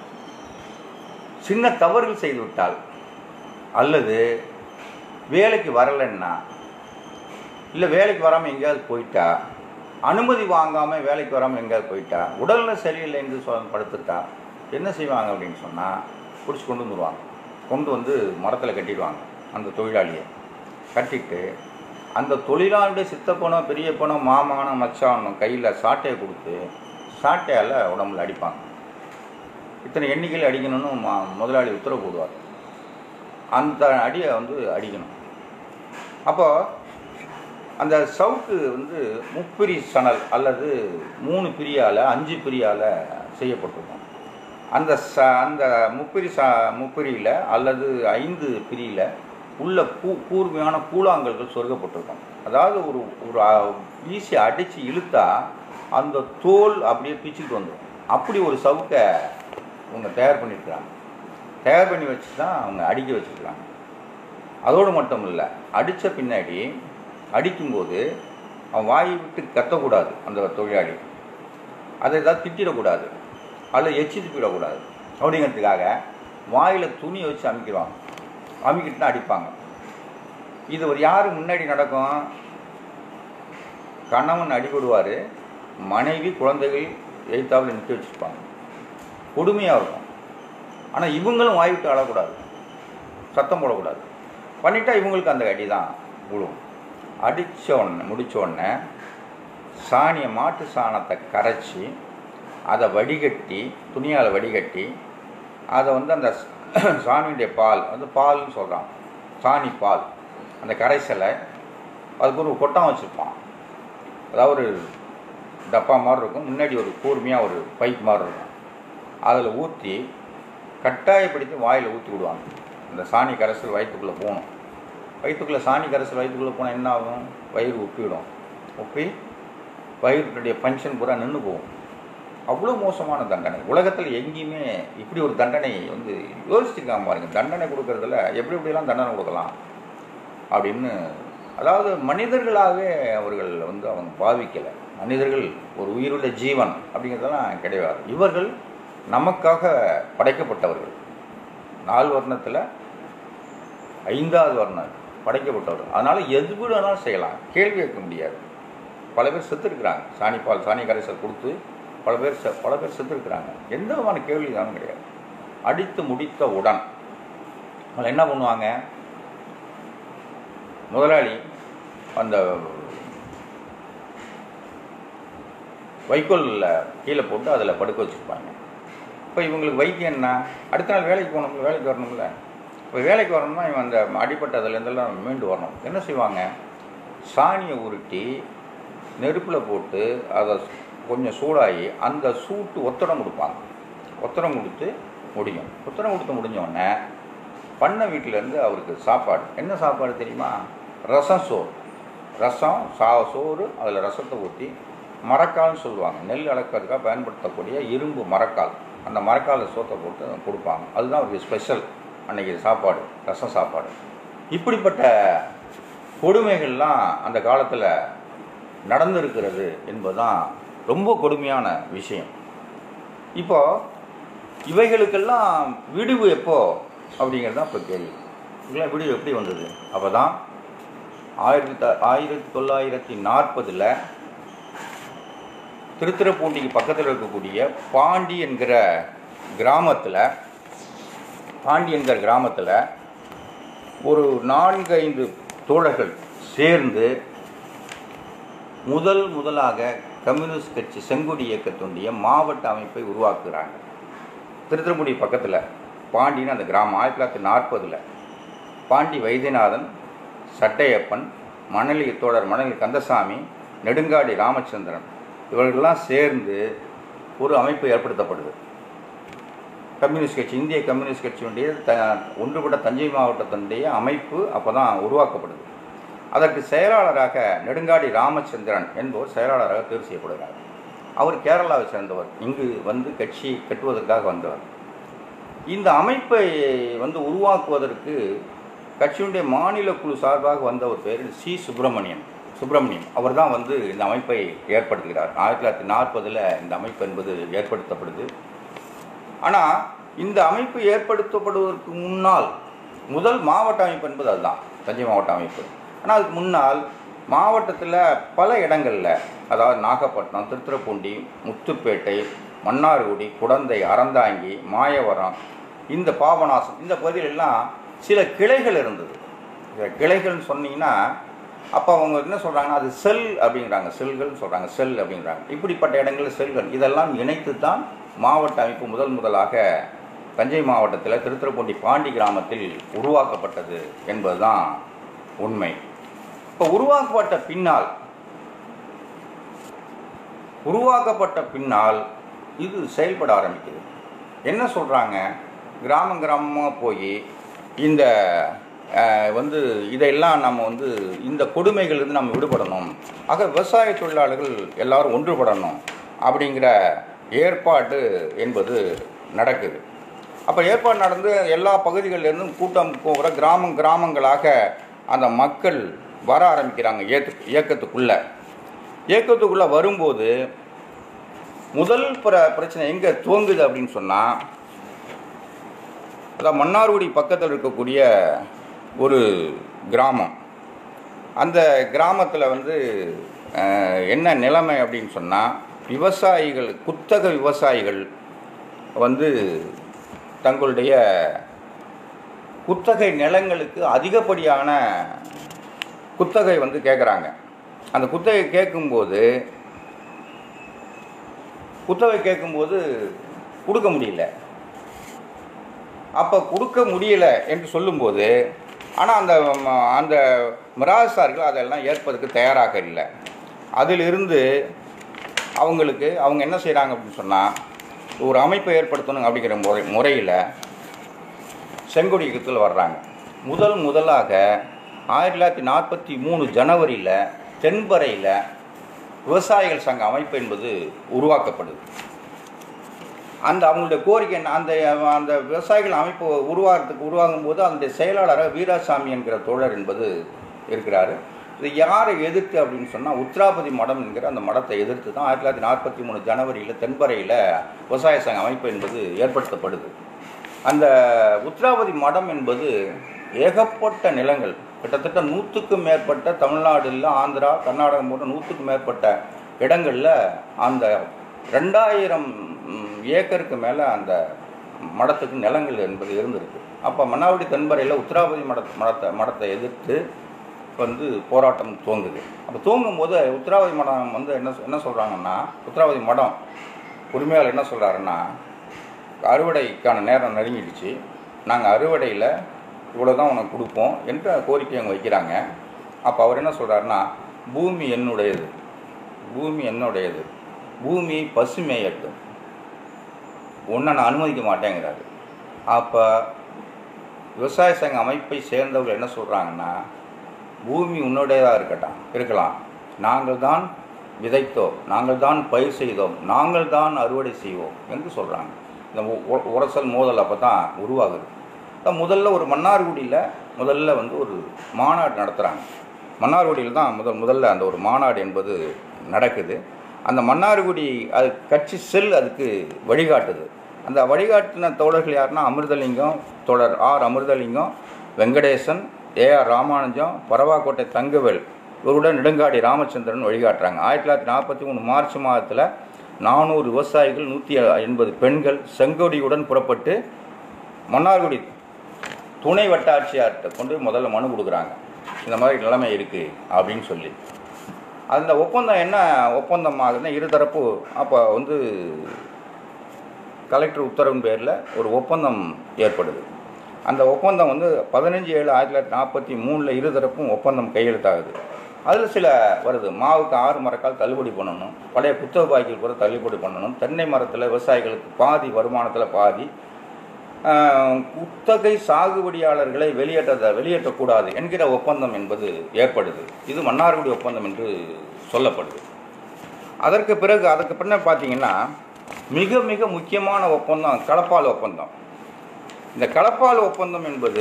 சின்ன தவறுகள் செய்துவிட்டால் அல்லது வேலைக்கு வரலைன்னா இல்லை வேலைக்கு வராமல் எங்கேயாவது போயிட்டா அனுமதி வாங்காமல் வேலைக்கு வராமல் எங்கேயாவது போயிட்டா உடல்நிலை சரியில்லை என்று சொல் படுத்துட்டா என்ன செய்வாங்க அப்படின்னு சொன்னால் பிடிச்சி கொண்டு வந்துடுவாங்க கொண்டு வந்து மரத்தில் கட்டிடுவாங்க அந்த தொழிலாளியை கட்டிட்டு அந்த தொழிலாளியுடைய சித்தப்பனோ பெரியப்பனோ மாமானோ மச்சானோ கையில் சாட்டையை கொடுத்து சாட்டையால் உடம்புல அடிப்பாங்க இத்தனை எண்ணிக்கையில் அடிக்கணும்னு மா முதலாளி உத்தரவு போடுவார் அந்த அடியை வந்து அடிக்கணும் அப்போ அந்த சவுக்கு வந்து முப்பிரி சணல் அல்லது மூணு பிரியால் அஞ்சு பிரியால் செய்யப்பட்டிருக்கும் அந்த ச அந்த முப்பிரி ச முப்பிரியில் அல்லது ஐந்து பிரியில் உள்ள கூ கூர்மையான கூழாங்கல்கள் சொருகப்பட்டிருக்கும் அதாவது ஒரு ஒரு வீசி அடித்து இழுத்தா அந்த தோல் அப்படியே பிச்சுக்கிட்டு வந்துடும் அப்படி ஒரு சவுக்கை அவங்க தயார் பண்ணியிருக்கிறாங்க தயார் பண்ணி வச்சு தான் அவங்க அடிக்க வச்சுருக்காங்க அதோடு மட்டும் இல்லை அடித்த பின்னாடி அடிக்கும்போது அவன் வாயை விட்டு கத்தக்கூடாது அந்த தொழிலாளி அதை ஏதாவது திட்டிடக்கூடாது அல்லது எச்சி துப்பிடக்கூடாது அப்படிங்கிறதுக்காக வாயில் துணியை வச்சு அமைக்கிடுவாங்க அமைக்கிட்டு தான் அடிப்பாங்க இது ஒரு யார் முன்னாடி நடக்கும் கணவன் அடிபடுவார் மனைவி குழந்தைகள் எழுத்தாவில் நிற்க வச்சுருப்பாங்க கொடுமையாக இருக்கும் ஆனால் இவங்களும் வாய் விட்டு அழக்கூடாது சத்தம் போடக்கூடாது பண்ணிட்டா இவங்களுக்கு அந்த அடி தான் விழுவும் அடித்த உடனே முடித்த உடனே சாணியை மாட்டு சாணத்தை கரைச்சி அதை வடிகட்டி துணியால் வடிகட்டி அதை வந்து அந்த சாணியுடைய பால் வந்து பால்னு சொல்கிறான் சாணி பால் அந்த கரைசலை அதுக்கு ஒரு கொட்டம் வச்சுருப்பான் அதாவது ஒரு டப்பா மாதிரி இருக்கும் முன்னாடி ஒரு கூர்மையாக ஒரு பைப் மாதிரி இருக்கும் அதில் ஊற்றி கட்டாயப்படுத்தி வாயில் ஊற்றி விடுவாங்க இந்த சாணி கரைசல் வயிற்றுக்குள்ளே போகணும் வயிற்றுக்குள்ளே சாணி கரைசல் வயிற்றுக்குள்ளே போனால் என்ன ஆகும் வயிறு உப்பிடும் உப்பி வயிற்றுடைய ஃபங்க்ஷன் பூரா நின்று போகும் அவ்வளோ மோசமான தண்டனை உலகத்தில் எங்கேயுமே இப்படி ஒரு தண்டனை வந்து யோசிச்சுக்காம பாருங்க தண்டனை கொடுக்கறதுல எப்படி எப்படிலாம் தண்டனை கொடுக்கலாம் அப்படின்னு அதாவது மனிதர்களாகவே அவர்கள் வந்து அவங்க பாவிக்கலை மனிதர்கள் ஒரு உயிருள்ள ஜீவன் அப்படிங்கிறதெல்லாம் கிடையாது இவர்கள் நமக்காக படைக்கப்பட்டவர்கள் நாலு வர்ணத்தில் ஐந்தாவது வர்ணம் படைக்கப்பட்டவர்கள் அதனால் எது வேணாலும் செய்யலாம் கேள்வி கேட்க முடியாது பல பேர் செத்துருக்குறாங்க சாணி பால் சாணி கரைசல் கொடுத்து பல பேர் செ பல பேர் செத்துருக்குறாங்க எந்த விதமான கேள்வி தானும் கிடையாது அடித்து முடித்த உடன் அதில் என்ன பண்ணுவாங்க முதலாளி அந்த வைக்கோலில் கீழே போட்டு அதில் படுக்க வச்சுருப்பாங்க இப்போ இவங்களுக்கு வைத்தியம் என்ன அடுத்த நாள் வேலைக்கு போகணும் வேலைக்கு வரணும்ல இப்போ வேலைக்கு வரணும்னா இவன் அந்த அடிப்பட்டதுலேருந்தெல்லாம் மீண்டு வரணும் என்ன செய்வாங்க சாணியை உருட்டி நெருப்பில் போட்டு அதை கொஞ்சம் சூடாகி அந்த சூட்டு ஒத்தடம் கொடுப்பாங்க ஒத்தடம் கொடுத்து முடியும் ஒத்தடம் கொடுத்து முடிஞ்சோடனே பண்ண வீட்டிலேருந்து அவருக்கு சாப்பாடு என்ன சாப்பாடு தெரியுமா ரசம் சோறு ரசம் சா சோறு அதில் ரசத்தை ஊற்றி மரக்கால்னு சொல்லுவாங்க நெல் அளக்கிறதுக்காக பயன்படுத்தக்கூடிய இரும்பு மரக்கால் அந்த மரக்கால சோத்தை போட்டு கொடுப்பாங்க அதுதான் அவருக்கு ஸ்பெஷல் அன்னைக்கு சாப்பாடு ரசம் சாப்பாடு இப்படிப்பட்ட கொடுமைகள்லாம் அந்த காலத்தில் நடந்திருக்கிறது என்பதுதான் ரொம்ப கொடுமையான விஷயம் இப்போ இவைகளுக்கெல்லாம் விடிவு எப்போ அப்படிங்கிறது தான் இப்போ கேள்வி இதெல்லாம் விடிவு எப்படி வந்தது அப்போ தான் ஆயிரத்தி த ஆயிரத்தி தொள்ளாயிரத்தி நாற்பதில் திருத்துறைப்பூண்டிக்கு பக்கத்தில் இருக்கக்கூடிய பாண்டி என்கிற கிராமத்தில் பாண்டி என்கிற கிராமத்தில் ஒரு நான்கு ஐந்து தோழர்கள் சேர்ந்து முதல் முதலாக கம்யூனிஸ்ட் கட்சி செங்கொடி இயக்கத்துடைய மாவட்ட அமைப்பை உருவாக்குகிறாங்க திருத்துறைப்பூண்டி பக்கத்தில் பாண்டின்னு அந்த கிராமம் ஆயிரத்தி தொள்ளாயிரத்தி நாற்பதில் பாண்டி வைத்தியநாதன் சட்டையப்பன் மணலி தோழர் மணலி கந்தசாமி நெடுங்காடி ராமச்சந்திரன் இவர்களெல்லாம் சேர்ந்து ஒரு அமைப்பு ஏற்படுத்தப்படுது கம்யூனிஸ்ட் கட்சி இந்திய கம்யூனிஸ்ட் கட்சியினுடைய த ஒன்றுபட்ட தஞ்சை மாவட்டத்தினுடைய அமைப்பு அப்போ தான் உருவாக்கப்படுது அதற்கு செயலாளராக நெடுங்காடி ராமச்சந்திரன் என்பவர் செயலாளராக தேர்வு செய்யப்படுகிறார் அவர் கேரளாவை சேர்ந்தவர் இங்கு வந்து கட்சி கட்டுவதற்காக வந்தவர் இந்த அமைப்பை வந்து உருவாக்குவதற்கு கட்சியினுடைய மாநில குழு சார்பாக வந்த ஒரு பேர் சி சுப்பிரமணியன் சுப்பிரமணியம் அவர் தான் வந்து இந்த அமைப்பை ஏற்படுத்துகிறார் ஆயிரத்தி தொள்ளாயிரத்தி நாற்பதில் இந்த அமைப்பு என்பது ஏற்படுத்தப்படுது ஆனால் இந்த அமைப்பு ஏற்படுத்தப்படுவதற்கு முன்னால் முதல் மாவட்ட அமைப்பு என்பது அதுதான் தஞ்சை மாவட்ட அமைப்பு ஆனால் அதுக்கு முன்னால் மாவட்டத்தில் பல இடங்களில் அதாவது நாகப்பட்டினம் திருத்துறைப்பூண்டி முத்துப்பேட்டை மன்னார்குடி குடந்தை அறந்தாங்கி மாயவரம் இந்த பாபநாசம் இந்த பகுதியிலெல்லாம் சில கிளைகள் இருந்தது இந்த கிளைகள்னு சொன்னீங்கன்னா அப்போ அவங்க என்ன சொல்கிறாங்கன்னா அது செல் அப்படிங்கிறாங்க செல்கள்னு சொல்கிறாங்க செல் அப்படிங்கிறாங்க இப்படிப்பட்ட இடங்களில் செல்கள் இதெல்லாம் இணைத்து தான் மாவட்ட அமைப்பு முதல் முதலாக தஞ்சை மாவட்டத்தில் திருத்துறைப்பூண்டி பாண்டி கிராமத்தில் உருவாக்கப்பட்டது என்பதுதான் உண்மை இப்போ உருவாக்கப்பட்ட பின்னால் உருவாக்கப்பட்ட பின்னால் இது செயல்பட ஆரம்பிக்குது என்ன சொல்கிறாங்க கிராமம் கிராமமாக போய் இந்த அஹ், வந்து இதையெல்லாம் நம்ம வந்து இந்த கொடுமைகளிலிருந்து நம்ம விடுபடணும் ஆக விவசாய தொழிலாளர்கள் எல்லாரும் ஒன்றுபடணும் அப்படிங்கிற ஏற்பாடு என்பது நடக்குது அப்போ ஏற்பாடு நடந்து எல்லா பகுதிகளிலிருந்தும் கூட்டம் போகிற கிராமம் கிராமங்களாக அந்த மக்கள் வர ஆரம்பிக்கிறாங்க ஏத்து இயக்கத்துக்குள்ள இயக்கத்துக்குள்ளே வரும்போது முதல் பிர பிரச்சனை எங்கே துவங்குது அப்படின்னு சொன்னால் அதான் மன்னார்குடி பக்கத்தில் இருக்கக்கூடிய ஒரு கிராமம் அந்த கிராமத்தில் வந்து அஹ், என்ன நிலைமை அப்படின்னு சொன்னால் விவசாயிகள் குத்தக விவசாயிகள் வந்து தங்களுடைய குத்தகை நிலங்களுக்கு அதிகப்படியான குத்தகை வந்து கேட்குறாங்க அந்த குத்தகை கேட்கும்போது குத்தகை கேட்கும்போது கொடுக்க முடியல அப்போ கொடுக்க முடியல என்று சொல்லும்போது ஆனால் அந்த ம- அந்த மிராசார்கள் அதெல்லாம் ஏற்பதற்கு தயாராக இல்லை அதிலிருந்து அவங்களுக்கு அவங்க என்ன செய்கிறாங்க அப்படின்னு சொன்னால் ஒரு அமைப்பை ஏற்படுத்தணும் அப்படிங்கிற முறை முறையில் செங்கொடி இயக்கத்தில் வர்றாங்க முதல் முதலாக ஆயிரத்தி தொள்ளாயிரத்தி நாற்பத்தி மூணு ஜனவரியில் தென்பறையில் விவசாயிகள் சங்க அமைப்பு என்பது உருவாக்கப்படுது அந்த அவங்களுடைய கோரிக்கை என்ன அந்த அந்த விவசாயிகள் அமைப்பு உருவாகிறதுக்கு உருவாகும் போது அதனுடைய செயலாளராக வீராசாமி என்கிற தோழர் என்பது இருக்கிறாரு இது யாரை எதிர்த்து அப்படின்னு சொன்னால் உத்ராபதி மடம் என்கிற அந்த மடத்தை எதிர்த்து தான் ஆயிரத்தி தொள்ளாயிரத்தி நாற்பத்தி மூணு ஜனவரியில் தென்பறையில் விவசாய சங்க அமைப்பு என்பது ஏற்படுத்தப்படுது அந்த உத்ராபதி மடம் என்பது ஏகப்பட்ட நிலங்கள் கிட்டத்தட்ட நூற்றுக்கும் மேற்பட்ட தமிழ்நாடுல ஆந்திரா கர்நாடகம் போன்ற நூற்றுக்கும் மேற்பட்ட இடங்களில் அந்த ரெண்டாயிரம் ம், ஏக்கருக்கு மேலே அந்த மடத்துக்கு நிலங்கள் என்பது இருந்திருக்கு அப்போ மன்னாவடி தென்பறையில் உத்திராபதி மட மடத்தை மடத்தை எதிர்த்து வந்து போராட்டம் துவங்குது அப்போ துவங்கும் போது உத்திராவதி மடம் வந்து என்ன சொ- என்ன சொல்கிறாங்கன்னா உத்திராவதி மடம் உரிமையாளர் என்ன சொல்கிறாருன்னா அறுவடைக்கான நேரம் நெருங்கிடுச்சு நாங்கள் அறுவடையில் இவ்வளோ தான் உனக்கு கொடுப்போம் என்ற கோரிக்கை அவங்க வைக்கிறாங்க அப்போ அவர் என்ன சொல்கிறாருன்னா பூமி என்னுடையது பூமி என்னுடையது பூமி பசுமையட்டும் ஒன்றை நான் அனுமதிக்க மாட்டேங்கிறாரு அப்போ விவசாய சங்க அமைப்பை சேர்ந்தவர்கள் என்ன சொல்கிறாங்கன்னா பூமி உன்னுடையதாக இருக்கட்டும் இருக்கலாம் நாங்கள் தான் விதைத்தோம் நாங்கள் தான் பயிர் செய்தோம் நாங்கள் தான் அறுவடை செய்வோம் என்று சொல்கிறாங்க இந்த உ- உ- உரசல் மோதல் அப்போ தான் உருவாகுது அதான் முதல்ல ஒரு மன்னார்குடியில் முதல்ல வந்து ஒரு மாநாடு நடத்துகிறாங்க மன்னார்குடியில் தான் முதல் முதல்ல அந்த ஒரு மாநாடு என்பது நடக்குது அந்த மன்னார்குடி அது கட்சி செல் அதுக்கு வழிகாட்டுது அந்த வழிகாட்டின தோழர்கள் யாருன்னா அமிர்தலிங்கம் தோழர் ஆர் அமிர்தலிங்கம் வெங்கடேசன் ஏஆர் ராமானுஜம் பரவாக்கோட்டை தங்கவேல் இவருடன் நெடுங்காடி ராமச்சந்திரன் வழிகாட்டுறாங்க ஆயிரத்தி தொள்ளாயிரத்தி நாற்பத்தி மூணு மார்ச் மாதத்தில் நானூறு விவசாயிகள் நூற்றி எண்பது பெண்கள் செங்கோடியுடன் புறப்பட்டு மன்னார்குடி துணை வட்டாட்சியார்கிட்ட கொண்டு போய் முதல்ல மனு கொடுக்குறாங்க இந்த மாதிரி நிலைமை இருக்குது அப்படின்னு சொல்லி அந்த ஒப்பந்தம் என்ன ஒப்பந்தம் ஆகுதுன்னா இருதரப்பு அப்போ வந்து கலெக்டர் உத்தரவின் பேரில் ஒரு ஒப்பந்தம் ஏற்படுது அந்த ஒப்பந்தம் வந்து பதினஞ்சு ஏழு ஆயிரத்தி தொள்ளாயிரத்தி நாற்பத்தி மூணில் இருதரப்பும் ஒப்பந்தம் கையெழுத்தாகுது அதில் சில வருது மாவுக்கு ஆறு மரக்கால் தள்ளுபடி பண்ணணும் பழைய புத்தக பாக்கியில் கூட தள்ளுபடி பண்ணணும் தென்னை மரத்தில் விவசாயிகளுக்கு பாதி வருமானத்தில் பாதி ஆஹ், குத்தகை சாகுபடியாளர்களை வெளியேற்ற வெளியேற்றக்கூடாது என்கிற ஒப்பந்தம் என்பது ஏற்படுது இது மன்னார்குடி ஒப்பந்தம் என்று சொல்லப்படுது அதற்கு பிறகு அதுக்கு பின்ன பார்த்தீங்கன்னா மிக மிக முக்கியமான ஒப்பந்தம் களப்பால் ஒப்பந்தம் இந்த களப்பால் ஒப்பந்தம் என்பது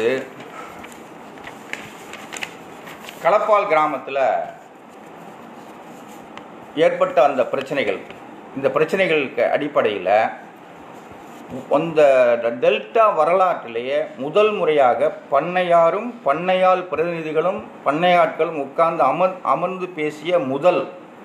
களப்பால் கிராமத்தில் ஏற்பட்ட அந்த பிரச்சனைகள் இந்த பிரச்சனைகளுக்கு அடிப்படையில் அந்த டெல்டா வரலாற்றிலேயே முதல் முறையாக பண்ணையாரும் பண்ணையால் பிரதிநிதிகளும் பண்ணையாட்களும் உட்கார்ந்து அமர் அமர்ந்து பேசிய முதல்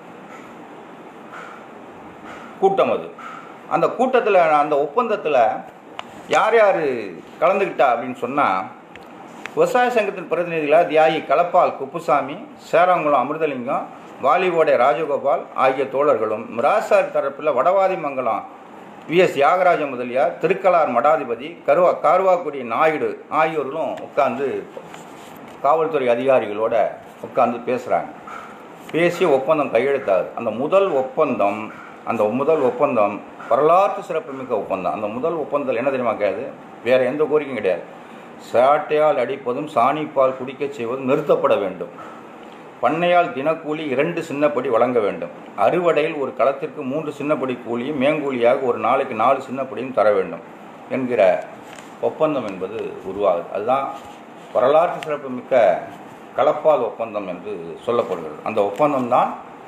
கூட்டம் அது அந்த கூட்டத்தில் அந்த ஒப்பந்தத்தில் யார் யார் கலந்துக்கிட்டா அப்படின்னு சொன்னால் விவசாய சங்கத்தின் பிரதிநிதிகளாக தியாகி களப்பால் குப்புசாமி சேராங்குளம் அமிர்தலிங்கம் வாலிவோடை ராஜகோபால் ஆகிய தோழர்களும் மிராசார் தரப்பில் வடவாதி மங்கலம் விஎஸ் தியாகராஜ முதலியார் திருக்கலார் மடாதிபதி கருவா கார்வாக்குடி நாயுடு ஆகியோர்களும் உட்கார்ந்து காவல்துறை அதிகாரிகளோட உட்கார்ந்து பேசுகிறாங்க பேசி ஒப்பந்தம் கையெழுத்தாகுது அந்த முதல் ஒப்பந்தம் அந்த முதல் ஒப்பந்தம் வரலாற்று சிறப்புமிக்க ஒப்பந்தம் அந்த முதல் ஒப்பந்தத்தில் என்ன தெரியுமா கிடையாது வேறு எந்த கோரிக்கையும் கிடையாது சாட்டையால் அடிப்பதும் சாணிப்பால் குடிக்கச் செய்வதும் நிறுத்தப்பட வேண்டும் பண்ணையால் தினக்கூலி இரண்டு சின்னப்படி வழங்க வேண்டும் அறுவடையில் ஒரு களத்திற்கு மூன்று சின்னப்படி கூலியும் மேங்கூலியாக ஒரு நாளைக்கு நாலு சின்னப்படியும் தர வேண்டும் என்கிற ஒப்பந்தம் என்பது உருவாகுது அதுதான் வரலாற்று சிறப்புமிக்க களப்பால் ஒப்பந்தம் என்று சொல்லப்படுகிறது அந்த ஒப்பந்தம் தான்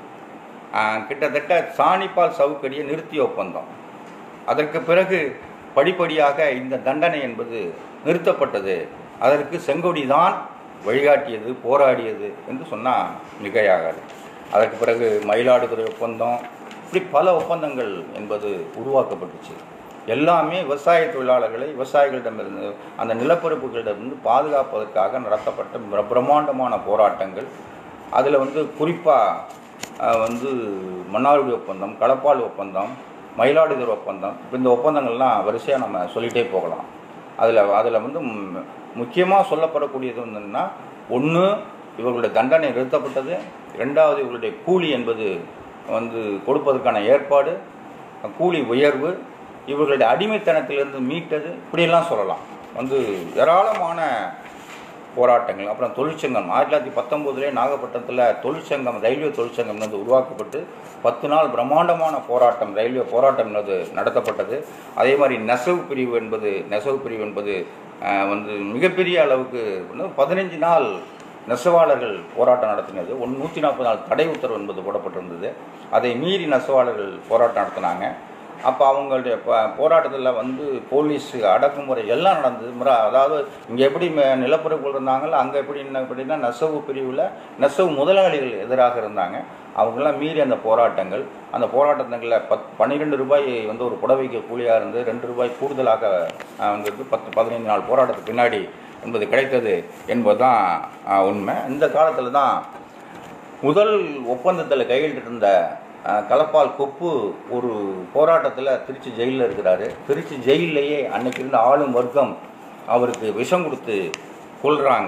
கிட்டத்தட்ட சாணிப்பால் சவுக்கடியை நிறுத்திய ஒப்பந்தம் அதற்கு பிறகு படிப்படியாக இந்த தண்டனை என்பது நிறுத்தப்பட்டது அதற்கு செங்கொடி தான் வழிகாட்டியது போராடியது என்று சொன்னால் மிகையாகாது அதற்கு பிறகு மயிலாடுதுறை ஒப்பந்தம் இப்படி பல ஒப்பந்தங்கள் என்பது உருவாக்கப்பட்டுச்சு எல்லாமே விவசாய தொழிலாளர்களை விவசாயிகளிடமிருந்து அந்த நிலப்பரப்புகளிடமிருந்து பாதுகாப்பதற்காக நடத்தப்பட்ட பிர- பிரம்மாண்டமான போராட்டங்கள் அதில் வந்து குறிப்பாக வந்து மன்னார்குடி ஒப்பந்தம் களப்பால் ஒப்பந்தம் மயிலாடுதுறை ஒப்பந்தம் இப்போ இந்த ஒப்பந்தங்கள்லாம் வரிசையாக நம்ம சொல்லிகிட்டே போகலாம் அதில் அதில் வந்து முக்கியமாக சொல்லப்படக்கூடியது என்னன்னா ஒன்று இவர்களுடைய தண்டனை நிறுத்தப்பட்டது ரெண்டாவது இவர்களுடைய கூலி என்பது வந்து கொடுப்பதற்கான ஏற்பாடு கூலி உயர்வு இவர்களுடைய அடிமைத்தனத்திலிருந்து மீட்டது இப்படியெல்லாம் சொல்லலாம் வந்து ஏராளமான போராட்டங்கள் அப்புறம் தொழிற்சங்கம் ஆயிரத்தி தொள்ளாயிரத்தி பத்தொம்போதுலேயே நாகப்பட்டினத்தில் தொழிற்சங்கம் ரயில்வே தொழிற்சங்கம் என்பது உருவாக்கப்பட்டு பத்து நாள் பிரம்மாண்டமான போராட்டம் ரயில்வே போராட்டம் என்பது நடத்தப்பட்டது அதே மாதிரி நெசவு பிரிவு என்பது நெசவு பிரிவு என்பது அஹ், வந்து மிகப்பெரிய அளவுக்கு வந்து பதினஞ்சு நாள் நெசவாளர்கள் போராட்டம் நடத்தினது ஒன் நூற்றி நாற்பது நாள் தடை உத்தரவு என்பது போடப்பட்டிருந்தது அதை மீறி நெசவாளர்கள் போராட்டம் நடத்தினாங்க அப்போ அவங்களுடைய ப- போராட்டத்தில் வந்து போலீஸ் அடக்குமுறை எல்லாம் நடந்தது முறை அதாவது இங்கே எப்படி ம- நிலப்பரப்புகள் இருந்தாங்களோ அங்கே எப்படி என்ன எப்படின்னா நெசவு பிரிவில் நெசவு முதலாளிகள் எதிராக இருந்தாங்க அவங்கெல்லாம் மீறி அந்த போராட்டங்கள் அந்த போராட்டங்களில் பத் பன்னிரெண்டு ரூபாய் வந்து ஒரு புடவைக்கு கூலியாக இருந்து ரெண்டு ரூபாய் கூடுதலாக அஹ், வந்து பத்து பதினைந்து நாள் போராட்டத்துக்கு பின்னாடி என்பது கிடைத்தது என்பது தான் உண்மை இந்த காலத்தில் தான் முதல் ஒப்பந்தத்தில் கையெழுத்திட்டிருந்த அஹ், கலப்பால் கொப்பு ஒரு போராட்டத்தில் திருச்சி ஜெயிலில் இருக்கிறாரு திருச்சி ஜெயிலிலேயே அன்னைக்கு இருந்த ஆளும் வர்க்கம் அவருக்கு விஷம் கொடுத்து கொல்றாங்க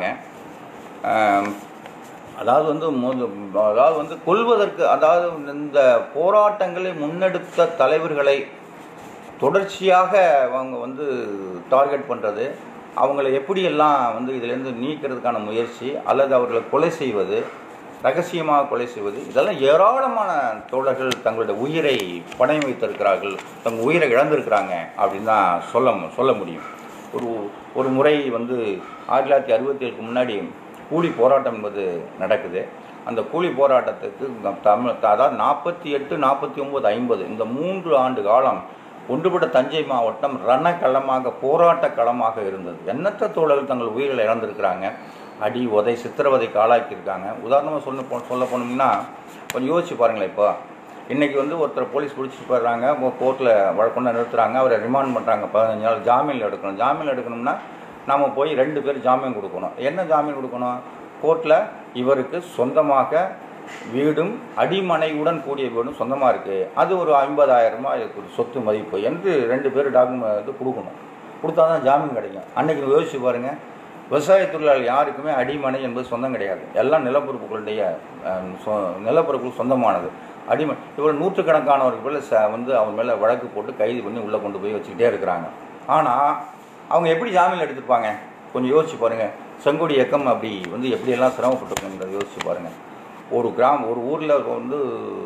அஹ், அதாவது வந்து மொத- அதாவது வந்து கொல்வதற்கு அதாவது இந்த போராட்டங்களை முன்னெடுத்த தலைவர்களை தொடர்ச்சியாக அவங்க வந்து டார்கெட் பண்ணுறது அவங்கள எப்படியெல்லாம் வந்து இதிலேருந்து நீக்கிறதுக்கான முயற்சி அல்லது அவர்களை கொலை செய்வது ரகசியமாக கொலை செய்வது இதெல்லாம் ஏராளமான தோழர்கள் தங்களுடைய உயிரை பணயம் வைத்திருக்கிறார்கள் தங்கள் உயிரை இழந்திருக்கிறாங்க அப்படின்னு தான் சொல்ல மு- சொல்ல முடியும் ஒரு ஒரு முறை வந்து ஆயிரத்தி தொள்ளாயிரத்தி அறுபத்தி ஏழுக்கு முன்னாடி கூலி போராட்டம் என்பது நடக்குது அந்த கூலி போராட்டத்துக்கு நம் தமிழ் அதாவது நாற்பத்தி எட்டு நாற்பத்தி ஒம்பது ஐம்பது இந்த மூன்று ஆண்டு காலம் ஒன்றுபட்ட தஞ்சை மாவட்டம் ரணக்களமாக போராட்ட களமாக இருந்தது எண்ணற்ற தோழர்கள் தங்கள் உயிர்களை இழந்திருக்கிறாங்க அடி உதை சித்திரவதைக்கு ஆளாக்கியிருக்காங்க உதாரணமாக சொல்ல போ சொல்ல போனோம்னா கொஞ்சம் யோசிச்சு பாருங்களேன் இப்போ இன்றைக்கி வந்து ஒருத்தர் போலீஸ் பிடிச்சிட்டு போயிடுறாங்க கோர்ட்டில் வழக்கொண்டு நிறுத்துறாங்க அவரை ரிமாண்ட் பண்ணுறாங்க பதினஞ்சு நாள் ஜாமீனில் எடுக்கணும் ஜாமீனில் எடுக்கணும்னா நம்ம போய் ரெண்டு பேர் ஜாமீன் கொடுக்கணும் என்ன ஜாமீன் கொடுக்கணும் கோர்ட்டில் இவருக்கு சொந்தமாக வீடும் அடிமனையுடன் கூடிய வீடும் சொந்தமாக இருக்குது அது ஒரு ஐம்பதாயிரமா இதுக்கு ஒரு சொத்து மதிப்பு என்று ரெண்டு பேர் டாக்குமெண்ட் வந்து கொடுக்கணும் கொடுத்தா தான் ஜாமீன் கிடைக்கும் அன்றைக்கி யோசிச்சு பாருங்கள் விவசாய தொழிலாளி யாருக்குமே அடிமனை என்பது சொந்தம் கிடையாது எல்லாம் நிலப்பரப்புகளுடைய அஹ், சொ- நிலப்பரப்புகள் சொந்தமானது அடிமை இவர் நூற்றுக்கணக்கானவர்கள் ச வந்து அவன் மேலே வழக்கு போட்டு கைது பண்ணி உள்ளே கொண்டு போய் வச்சுக்கிட்டே இருக்கிறாங்க ஆனால் அவங்க எப்படி ஜாமீன் எடுத்துருப்பாங்க கொஞ்சம் யோசிச்சு பாருங்கள் செங்கோடி இயக்கம் அப்படி வந்து எப்படியெல்லாம் சிரமப்பட்டிருக்குன்றதை யோசிச்சு பாருங்கள் ஒரு கிராமம் ஒரு ஊரில் வந்து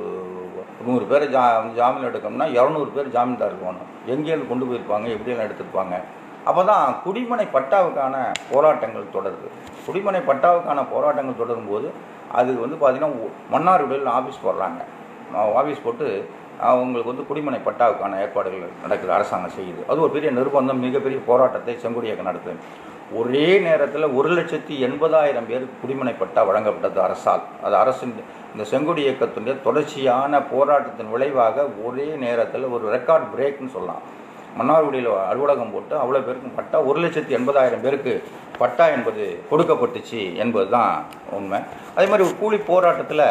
நூறு பேர் ஜா ஜாமீன் எடுக்கணும்னா இரநூறு பேர் ஜாமீன்தார் இருக்கணும் எங்கேருந்து கொண்டு போயிருப்பாங்க எப்படியெல்லாம் எடுத்திருப்பாங்க அப்போ தான் குடிமனை பட்டாவுக்கான போராட்டங்கள் தொடருது குடிமனை பட்டாவுக்கான போராட்டங்கள் தொடரும் போது அது வந்து பார்த்திங்கன்னா மன்னார்குடியில் ஆஃபீஸ் போடுறாங்க ஆஃபீஸ் போட்டு அவங்களுக்கு வந்து குடிமனை பட்டாவுக்கான ஏற்பாடுகள் நடக்குது அரசாங்கம் செய்யுது அது ஒரு பெரிய நிர்பந்தம் மிகப்பெரிய போராட்டத்தை செங்கோடி இயக்கம் நடத்துது ஒரே நேரத்தில் ஒரு லட்சத்தி எண்பதாயிரம் பேருக்கு குடிமனை பட்டா வழங்கப்பட்டது அரசால் அது அரசின் இந்த செங்கோடி இயக்கத்தினுடைய தொடர்ச்சியான போராட்டத்தின் விளைவாக ஒரே நேரத்தில் ஒரு ரெக்கார்ட் பிரேக்னு சொல்லலாம் மன்னார்குடியில் அலுவலகம் போட்டு அவ்வளோ பேருக்கும் பட்டா ஒரு லட்சத்தி எண்பதாயிரம் பேருக்கு பட்டா என்பது கொடுக்கப்பட்டுச்சு என்பது தான் உண்மை அதே மாதிரி ஒரு கூலி போராட்டத்தில்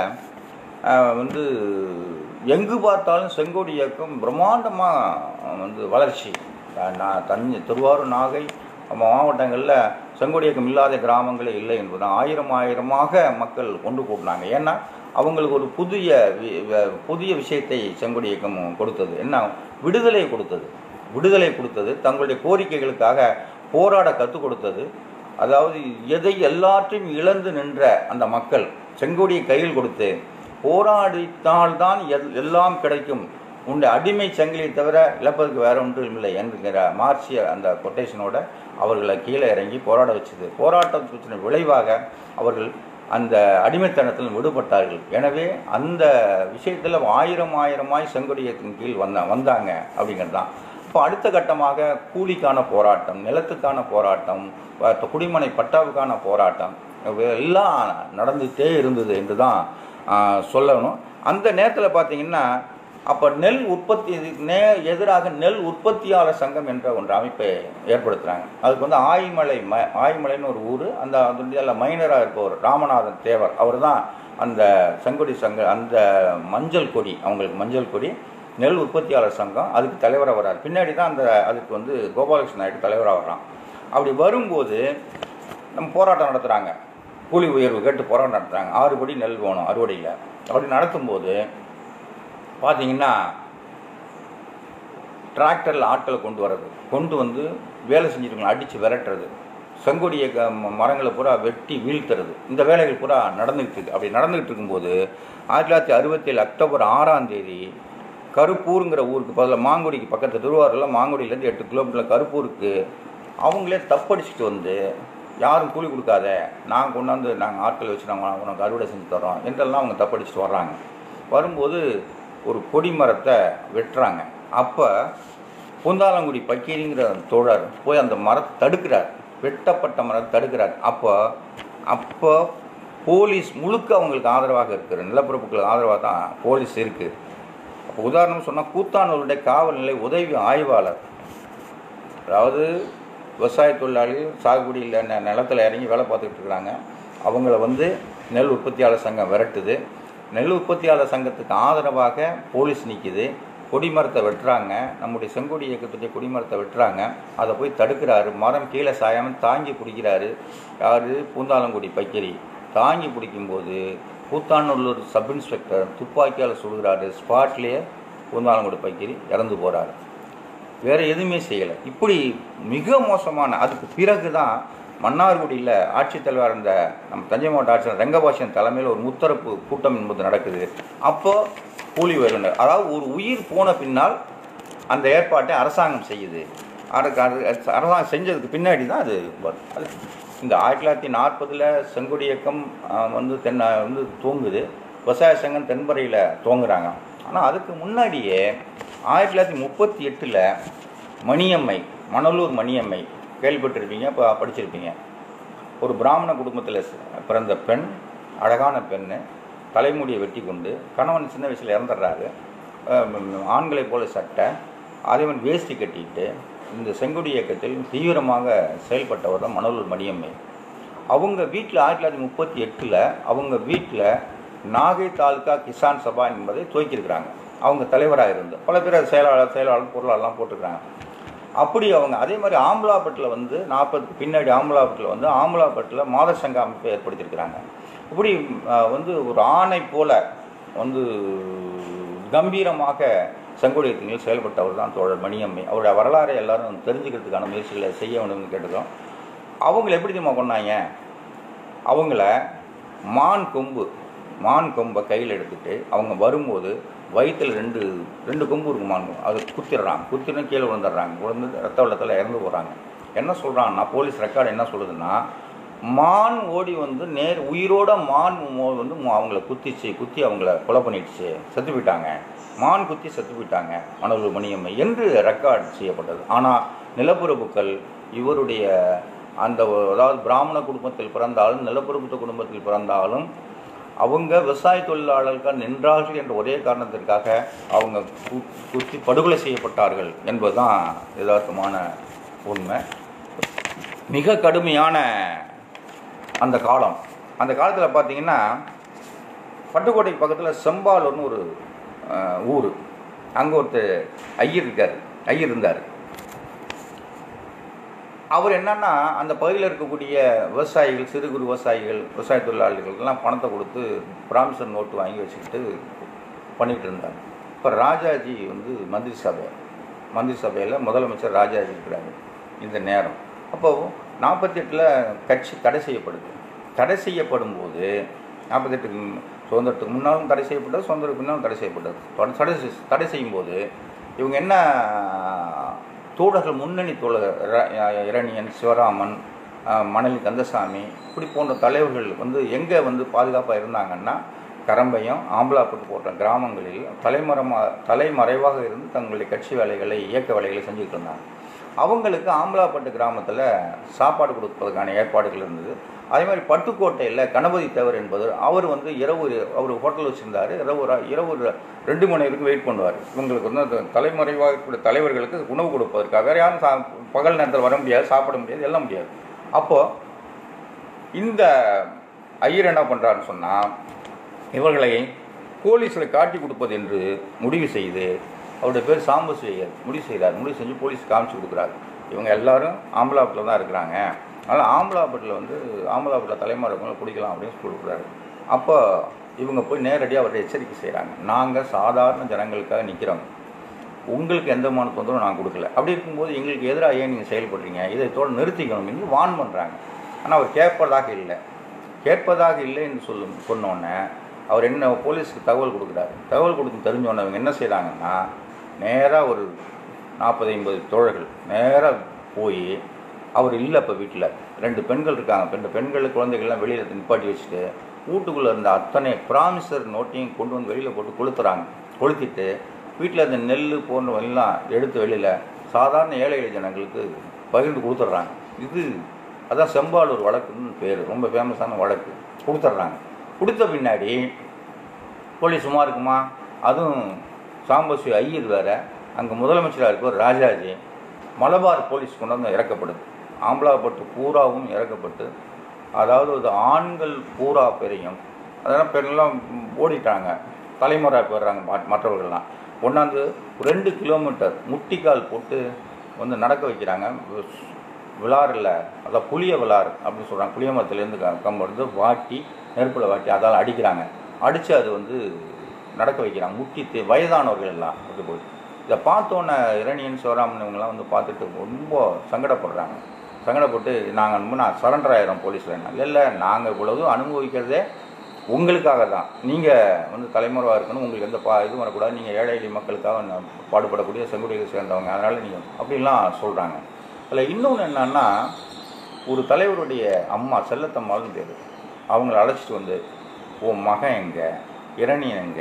ஆஹ், வந்து எங்கு பார்த்தாலும் செங்கோடி இயக்கம் பிரம்மாண்டமாக வந்து வளர்ச்சி ஆஹ், நான் தஞ்சை திருவாரூர் நாகை நம்ம மாவட்டங்களில் செங்கோடி இயக்கம் இல்லாத கிராமங்களே இல்லை என்பதுதான் ஆயிரம் ஆயிரமாக மக்கள் கொண்டு கூட்டினாங்க ஏன்னா அவங்களுக்கு ஒரு புதிய வி- வ- புதிய விஷயத்தை செங்கோடி இயக்கம் கொடுத்தது என்ன விடுதலை கொடுத்தது விடுதலை கொடுத்தது தங்களுடைய கோரிக்கைகளுக்காக போராட கற்றுக் கொடுத்தது அதாவது எதை எல்லாற்றையும் இழந்து நின்ற அந்த மக்கள் செங்கோடியை கையில் கொடுத்து போராடித்தால்தான் எல்- எல்லாம் கிடைக்கும் உன்னுடைய அடிமை சங்கிலியை தவிர இழப்பதற்கு வேற ஒன்றும் இல்லை என்கிற மார்க்சிய அந்த கொட்டேஷனோட அவர்களை கீழே இறங்கி போராட வச்சது போராட்டத்தின் விளைவாக அவர்கள் அந்த அடிமைத்தனத்தில் விடுபட்டார்கள் எனவே அந்த விஷயத்தில் ஆயிரம் ஆயிரமாய் செங்கொடியத்தின் கீழ் வந்த வந்தாங்க அப்படிங்கிறது தான் இப்போ அடுத்த கட்டமாக கூலிக்கான போராட்டம் நிலத்துக்கான போராட்டம் ப- குடிமனை பட்டாவுக்கான போராட்டம் இவை எல்லாம் நடந்துகிட்டே இருந்தது என்று தான் ஆஹ், சொல்லணும் அந்த நேரத்தில் பார்த்தீங்கன்னா அப்போ நெல் உற்பத்தி நே எதிராக நெல் உற்பத்தியாளர் சங்கம் என்ற ஒன்று அமைப்பை ஏற்படுத்துகிறாங்க அதுக்கு வந்து ஆய்மலை ம ஆய்மலைன்னு ஒரு ஊர் அந்த அதில் மைனராக இருப்பவர் ராமநாதன் தேவர் அவர் தான் அந்த செங்கொடி சங்க அந்த மஞ்சள் கொடி அவங்களுக்கு மஞ்சள் கொடி நெல் உற்பத்தியாளர் சங்கம் அதுக்கு தலைவராக வர்றார் பின்னாடி தான் அந்த அதுக்கு வந்து கோபாலகிருஷ்ண நாயுடு தலைவராக வர்றான் அப்படி வரும்போது நம்ம போராட்டம் நடத்துகிறாங்க கூலி உயர்வு கேட்டு போராட்டம் நடத்துகிறாங்க ஆறு படி நெல் வேணும் அறுவடையில் அப்படி நடத்தும்போது பார்த்தீங்கன்னா டிராக்டரில் ஆட்களை கொண்டு வர்றது கொண்டு வந்து வேலை செஞ்சுருக்கணும் அடித்து விரட்டுறது செங்கொடிய க- ம- மரங்களை பூரா வெட்டி வீழ்த்துறது இந்த வேலைகள் பூரா நடந்துகிட்டு இருக்கு அப்படி நடந்துகிட்டு இருக்கும்போது ஆயிரத்தி தொள்ளாயிரத்தி அறுபத்தேழு அக்டோபர் ஆறாம் தேதி கருப்பூருங்கிற ஊருக்கு பதில் மாங்குடிக்கு பக்கத்து திருவாரூரில் மாங்குடியிலேருந்து எட்டு கிலோமீட்டர் கருப்பூருக்கு அவங்களே தப்படிச்சிட்டு வந்து யாரும் கூலி கொடுக்காத நாங்கள் கொண்டாந்து நாங்கள் ஆட்களை வச்சு நாங்கள் உனக்கு அறுவடை செஞ்சு தரோம் என்றெல்லாம் அவங்க தப்படிச்சிட்டு வர்றாங்க வரும்போது ஒரு கொடி மரத்தை வெட்டுறாங்க அப்போ பூந்தாளங்குடி பக்கீரிங்கிற தோழர் போய் அந்த மரத்தை தடுக்கிறார் வெட்டப்பட்ட மரத்தை தடுக்கிறார் அப்போ அப்போ போலீஸ் முழுக்க அவங்களுக்கு ஆதரவாக இருக்கிற நிலப்பரப்புகளுக்கு ஆதரவாக தான் போலீஸ் இருக்குது அப்போ உதாரணம் சொன்னால் கூத்தானூருடைய காவல்நிலை உதவி ஆய்வாளர் அதாவது விவசாய தொழிலாளி சாகுபடியில் ந நிலத்தில் இறங்கி வேலை பார்த்துக்கிட்டு இருக்கிறாங்க அவங்கள வந்து நெல் உற்பத்தியாளர் சங்கம் விரட்டுது நெல் உற்பத்தியாளர் சங்கத்துக்கு ஆதரவாக போலீஸ் நிற்கிது கொடிமரத்தை வெட்டுறாங்க நம்முடைய செங்கொடி இயக்கத்துடைய கொடிமரத்தை வெட்டுறாங்க அதை போய் தடுக்கிறாரு மரம் கீழே சாயாமல் தாங்கி பிடிக்கிறாரு யார் பூந்தாளங்குடி பக்கிரி தாங்கி பிடிக்கும்போது கூத்தானூர் சப் இன்ஸ்பெக்டர் துப்பாக்கியால் சுடுகிறாரு ஸ்பாட்லேயே பூந்தாளங்குடி பக்கிரி இறந்து போகிறாரு வேற எதுவுமே செய்யலை இப்படி மிக மோசமான அதுக்கு பிறகு தான் மன்னார்குடியில் ஆட்சித்தலைவர் இருந்த நம்ம தஞ்சை மாவட்ட ஆட்சியர் ரெங்கபாஷன் தலைமையில் ஒரு முத்தரப்பு கூட்டம் என்பது நடக்குது அப்போ கூலி உயர்வு அதாவது ஒரு உயிர் போன பின்னால் அந்த ஏற்பாட்டை அரசாங்கம் செய்யுது அதுக்கு அது அரசாங்கம் செஞ்சதுக்கு பின்னாடி தான் அது வரும் அது இந்த ஆயிரத்தி தொள்ளாயிரத்தி நாற்பதில் செங்கொடி இயக்கம் ஆஹ், வந்து தென் வந்து தூங்குது விவசாய சங்கம் தென்பறையில் துவங்குறாங்க ஆனால் அதுக்கு முன்னாடியே ஆயிரத்தி தொள்ளாயிரத்தி முப்பத்தி எட்டில் மணியம்மை மணலூர் மணியம்மை கேள்விப்பட்டிருப்பீங்க இப்போ படிச்சிருப்பீங்க ஒரு பிராமண குடும்பத்தில் பிறந்த பெண் அழகான பெண்ணு தலைமுடியை வெட்டி கொண்டு கணவன் சின்ன வயசில் இறந்துடுறாரு அஹ் ஆண்களைப் போல சட்டை அதே மாதிரி வேஷ்டி கட்டிட்டு இந்த செங்குடி இயக்கத்தில் தீவிரமாக செயல்பட்டவர் தான் மணலூர் மணியம்மை அவங்க வீட்டில் ஆயிரத்தி தொள்ளாயிரத்தி முப்பத்தி எட்டில் அவங்க வீட்டில் நாகை தாலுகா கிசான் சபா என்பதை துவக்கியிருக்கிறாங்க அவங்க தலைவராக இருந்து பல பேர் செயலாளர் செயலாளர் பொருளாளர்லாம் போட்டிருக்கிறாங்க அப்படி அவங்க அதே மாதிரி ஆம்பலாப்பட்டில் வந்து நாற்பதுக்கு பின்னாடி ஆம்பலாப்பட்டில் வந்து ஆம்பலாப்பட்டில் மாத சங்க அமைப்பை ஏற்படுத்தியிருக்கிறாங்க இப்படி அஹ், வந்து ஒரு ஆணை போல வந்து கம்பீரமாக செங்கோடியத்தில் செயல்பட்டவர் தான் தோழர் மணியம்மை அவருடைய வரலாறை எல்லாரும் தெரிஞ்சுக்கிறதுக்கான முயற்சிகளை செய்ய வேணும்னு கேட்டுக்கிறோம் அவங்கள எப்படி தெரியுமா கொண்டாங்க அவங்கள மான் கொம்பு மான் கொம்பை கையில் எடுத்துட்டு அவங்க வரும்போது வயிற்றில் ரெண்டு ரெண்டு கொம்பு இருக்கு மான் கொம்பு அதை குத்திடுறாங்க குத்தினா கீழே விழுந்துடுறாங்க விழுந்து ரத்த வெள்ளத்தில் இறந்து போகிறாங்க என்ன சொல்கிறாங்கன்னா போலீஸ் ரெக்கார்டு என்ன சொல்லுதுன்னா மான் ஓடி வந்து நேர் உயிரோட மான் மோ- வந்து மோ- அவங்கள குத்திச்சு குத்தி அவங்கள கொலை பண்ணிடுச்சு செத்து போயிட்டாங்க மான் குத்தி செத்து போயிட்டாங்க மணலூர் மணியம்மை என்று ரெக்கார்ட் செய்யப்பட்டது ஆனால் நிலப்பரப்புக்கள் இவருடைய அந்த அதாவது பிராமண குடும்பத்தில் பிறந்தாலும் நிலப்பரப்பு குடும்பத்தில் பிறந்தாலும் அவங்க விவசாய தொழிலாளர்கள் நின்றார்கள் என்ற ஒரே காரணத்திற்காக அவங்க கு- குத்தி படுகொலை செய்யப்பட்டார்கள் என்பதுதான் யதார்த்தமான உண்மை மிக கடுமையான அந்த காலம் அந்த காலத்தில் பார்த்தீங்கன்னா பட்டுக்கோட்டை பக்கத்தில் செம்பாலூர்னு ஒரு அஹ், ஊர் அங்கே ஒருத்தர் ஐயர் இருக்கார் ஐயர் இருந்தார் அவர் என்னன்னா அந்த பகுதியில் இருக்கக்கூடிய விவசாயிகள் சிறு குறு விவசாயிகள் விவசாய தொழிலாளர்களுக்கெல்லாம் பணத்தை கொடுத்து பிராமிசன் நோட்டு வாங்கி வச்சுக்கிட்டு பண்ணிக்கிட்டு இருந்தாங்க இப்போ ராஜாஜி வந்து மந்திரி சபை மந்திரி சபையில் முதலமைச்சர் ராஜாஜி இருக்கிறாங்க இந்த நேரம் அப்போ நாற்பத்தெட்டில் கட்சி தடை செய்யப்படுது தடை செய்யப்படும் போது நாற்பத்தெட்டுக்கு சுதந்திரத்துக்கு முன்னாலும் தடை செய்யப்பட்டது சுதந்திரத்துக்கு முன்னாலும் தடை செய்யப்பட்டது தொட- தடை செய்- தடை செய்யும்போது இவங்க என்ன தோழர்கள் முன்னணி தோழர் ர- இரணியன் சிவராமன் அஹ், மணலி கந்தசாமி இப்படி போன்ற தலைவர்கள் வந்து எங்கே வந்து பாதுகாப்பாக இருந்தாங்கன்னா கரம்பையும் ஆம்பலாப்பட்டு போன்ற கிராமங்களில் தலைமறைமாக தலைமறைவாக இருந்து தங்களுடைய கட்சி வேலைகளை இயக்க வேலைகளை செஞ்சுக்கிட்டு இருந்தாங்க அவங்களுக்கு ஆம்பலாப்பட்டு கிராமத்தில் சாப்பாடு கொடுப்பதற்கான ஏற்பாடுகள் இருந்தது அதே மாதிரி பட்டுக்கோட்டையில் கணபதி தேவர் என்பது அவர் வந்து இரவு அவர் ஹோட்டல் வச்சுருந்தார் இரவு ஒரு- இரவு ஒரு ரெண்டு மணி வரைக்கும் வெயிட் பண்ணுவார் இவங்களுக்கு வந்து அந்த தலைமறைவாக இருக்கக்கூடிய தலைவர்களுக்கு உணவு கொடுப்பதற்காக வேறு யாரும் சா பகல் நேரத்தில் வர முடியாது சாப்பிட முடியாது எல்லாம் முடியாது அப்போது இந்த ஐயர் என்ன பண்ணுறாருன்னு சொன்னால் இவர்களை போலீஸில் காட்டி கொடுப்பது என்று முடிவு செய்து அவருடைய பேர் சாம்பசு ஐயர் முடிவு செய்தார் முடிவு செஞ்சு போலீஸ் காமிச்சு கொடுக்குறாரு இவங்க எல்லாரும் ஆம்பலாப்பட்டில் தான் இருக்கிறாங்க அதனால் ஆம்பலாப்பட்டில் வந்து ஆம்பலாப்பட்டில் தலைமறைவங்களை பிடிக்கலாம் அப்படின்னு சொல்லி கொடுக்குறாரு அப்போ இவங்க போய் நேரடியாக அவர்கிட்ட எச்சரிக்கை செய்கிறாங்க நாங்கள் சாதாரண ஜனங்களுக்காக நிற்கிறோம் உங்களுக்கு எந்த விதமான தொந்தரவும் நான் கொடுக்கல அப்படி இருக்கும்போது எங்களுக்கு எதிராக ஏன் நீங்கள் செயல்படுறீங்க இதை இதோட நிறுத்திக்கணும் வான் பண்ணுறாங்க ஆனால் அவர் கேட்பதாக இல்லை கேட்பதாக இல்லை என்று சொல்லும் சொன்னோன்னே அவர் என்ன போலீஸுக்கு தகவல் கொடுக்குறாரு தகவல் கொடுத்து தெரிஞ்சோன்னே அவங்க என்ன செய்கிறாங்கன்னா நேராக ஒரு நாற்பது ஐம்பது தோழர்கள் நேராக போய் அவர் இல்லை இப்போ வீட்டில் ரெண்டு பெண்கள் இருக்காங்க ரெண்டு பெண்கள் குழந்தைகள்லாம் வெளியில் நிப்பாட்டி வச்சுட்டு வீட்டுக்குள்ளே இருந்த அத்தனை ப்ராமிசர் நோட்டையும் கொண்டு வந்து வெளியில் போட்டு கொளுத்துறாங்க கொளுத்திட்டு வீட்டில் இருந்த நெல் போன்றவெல்லாம் எடுத்து வெளியில் சாதாரண ஏழை எளிய ஜனங்களுக்கு பகிர்ந்து கொடுத்துட்றாங்க இது அதான் செம்பாலூர் வழக்குன்னு பேர் ரொம்ப ஃபேமஸான வழக்கு கொடுத்துட்றாங்க கொடுத்த பின்னாடி போலீஸ் சும்மா இருக்குமா அதுவும் சாம்பசி ஐயர் வேற அங்கே முதலமைச்சராக இருப்பவர் ராஜாஜி மலபார் போலீஸ் கொண்டு வந்து இறக்கப்படுது ஆம்பலாப்பட்டு பூராவும் இறக்கப்பட்டு அதாவது அது ஆண்கள் பூரா பேரையும் அதெல்லாம் பெண்ணெல்லாம் ஓடிட்டாங்க தலைமுறை போயிடுறாங்க ம- மற்றவர்கள்லாம் கொண்டாந்து ரெண்டு கிலோமீட்டர் முட்டிக்கால் போட்டு வந்து நடக்க வைக்கிறாங்க வி- விளாறில் அதான் புளிய விளாறு அப்படின்னு சொல்கிறாங்க புளிய மரத்துலேருந்து க கம்பு எடுத்து வாட்டி நெருப்பில் வாட்டி அதால் அடிக்கிறாங்க அடித்து அது வந்து நடக்க வைக்கிறாங்க முட்டி தே- வயதானவர்கள் எல்லாம் அப்படி போய் இதை பார்த்தோன்னே இரணியன் சிவராமன் இவங்கெல்லாம் வந்து பார்த்துட்டு ரொம்ப சங்கடப்படுறாங்க சங்கடப்பட்டு நாங்கள் நான் சரண்டர் ஆயிரோம் போலீஸில் இல்லை இல்லை நாங்கள் இவ்வளவு அனுபவிக்கிறதே உங்களுக்காக தான் நீங்கள் வந்து தலைமுறைவாக இருக்கணும் உங்களுக்கு எந்த பா இது வரக்கூடாது நீங்கள் ஏழை எளிய மக்களுக்காக ந- பாடுபடக்கூடிய செங்குடியை சேர்ந்தவங்க அதனால் நீங்கள் அப்படிலாம் சொல்கிறாங்க அதில் இன்னொன்று என்னன்னா ஒரு தலைவருடைய அம்மா செல்லத்தம்மாள்னு பேர் அவங்கள அழைச்சிட்டு வந்து உன் மகன் எங்கே இரணியன் எங்கே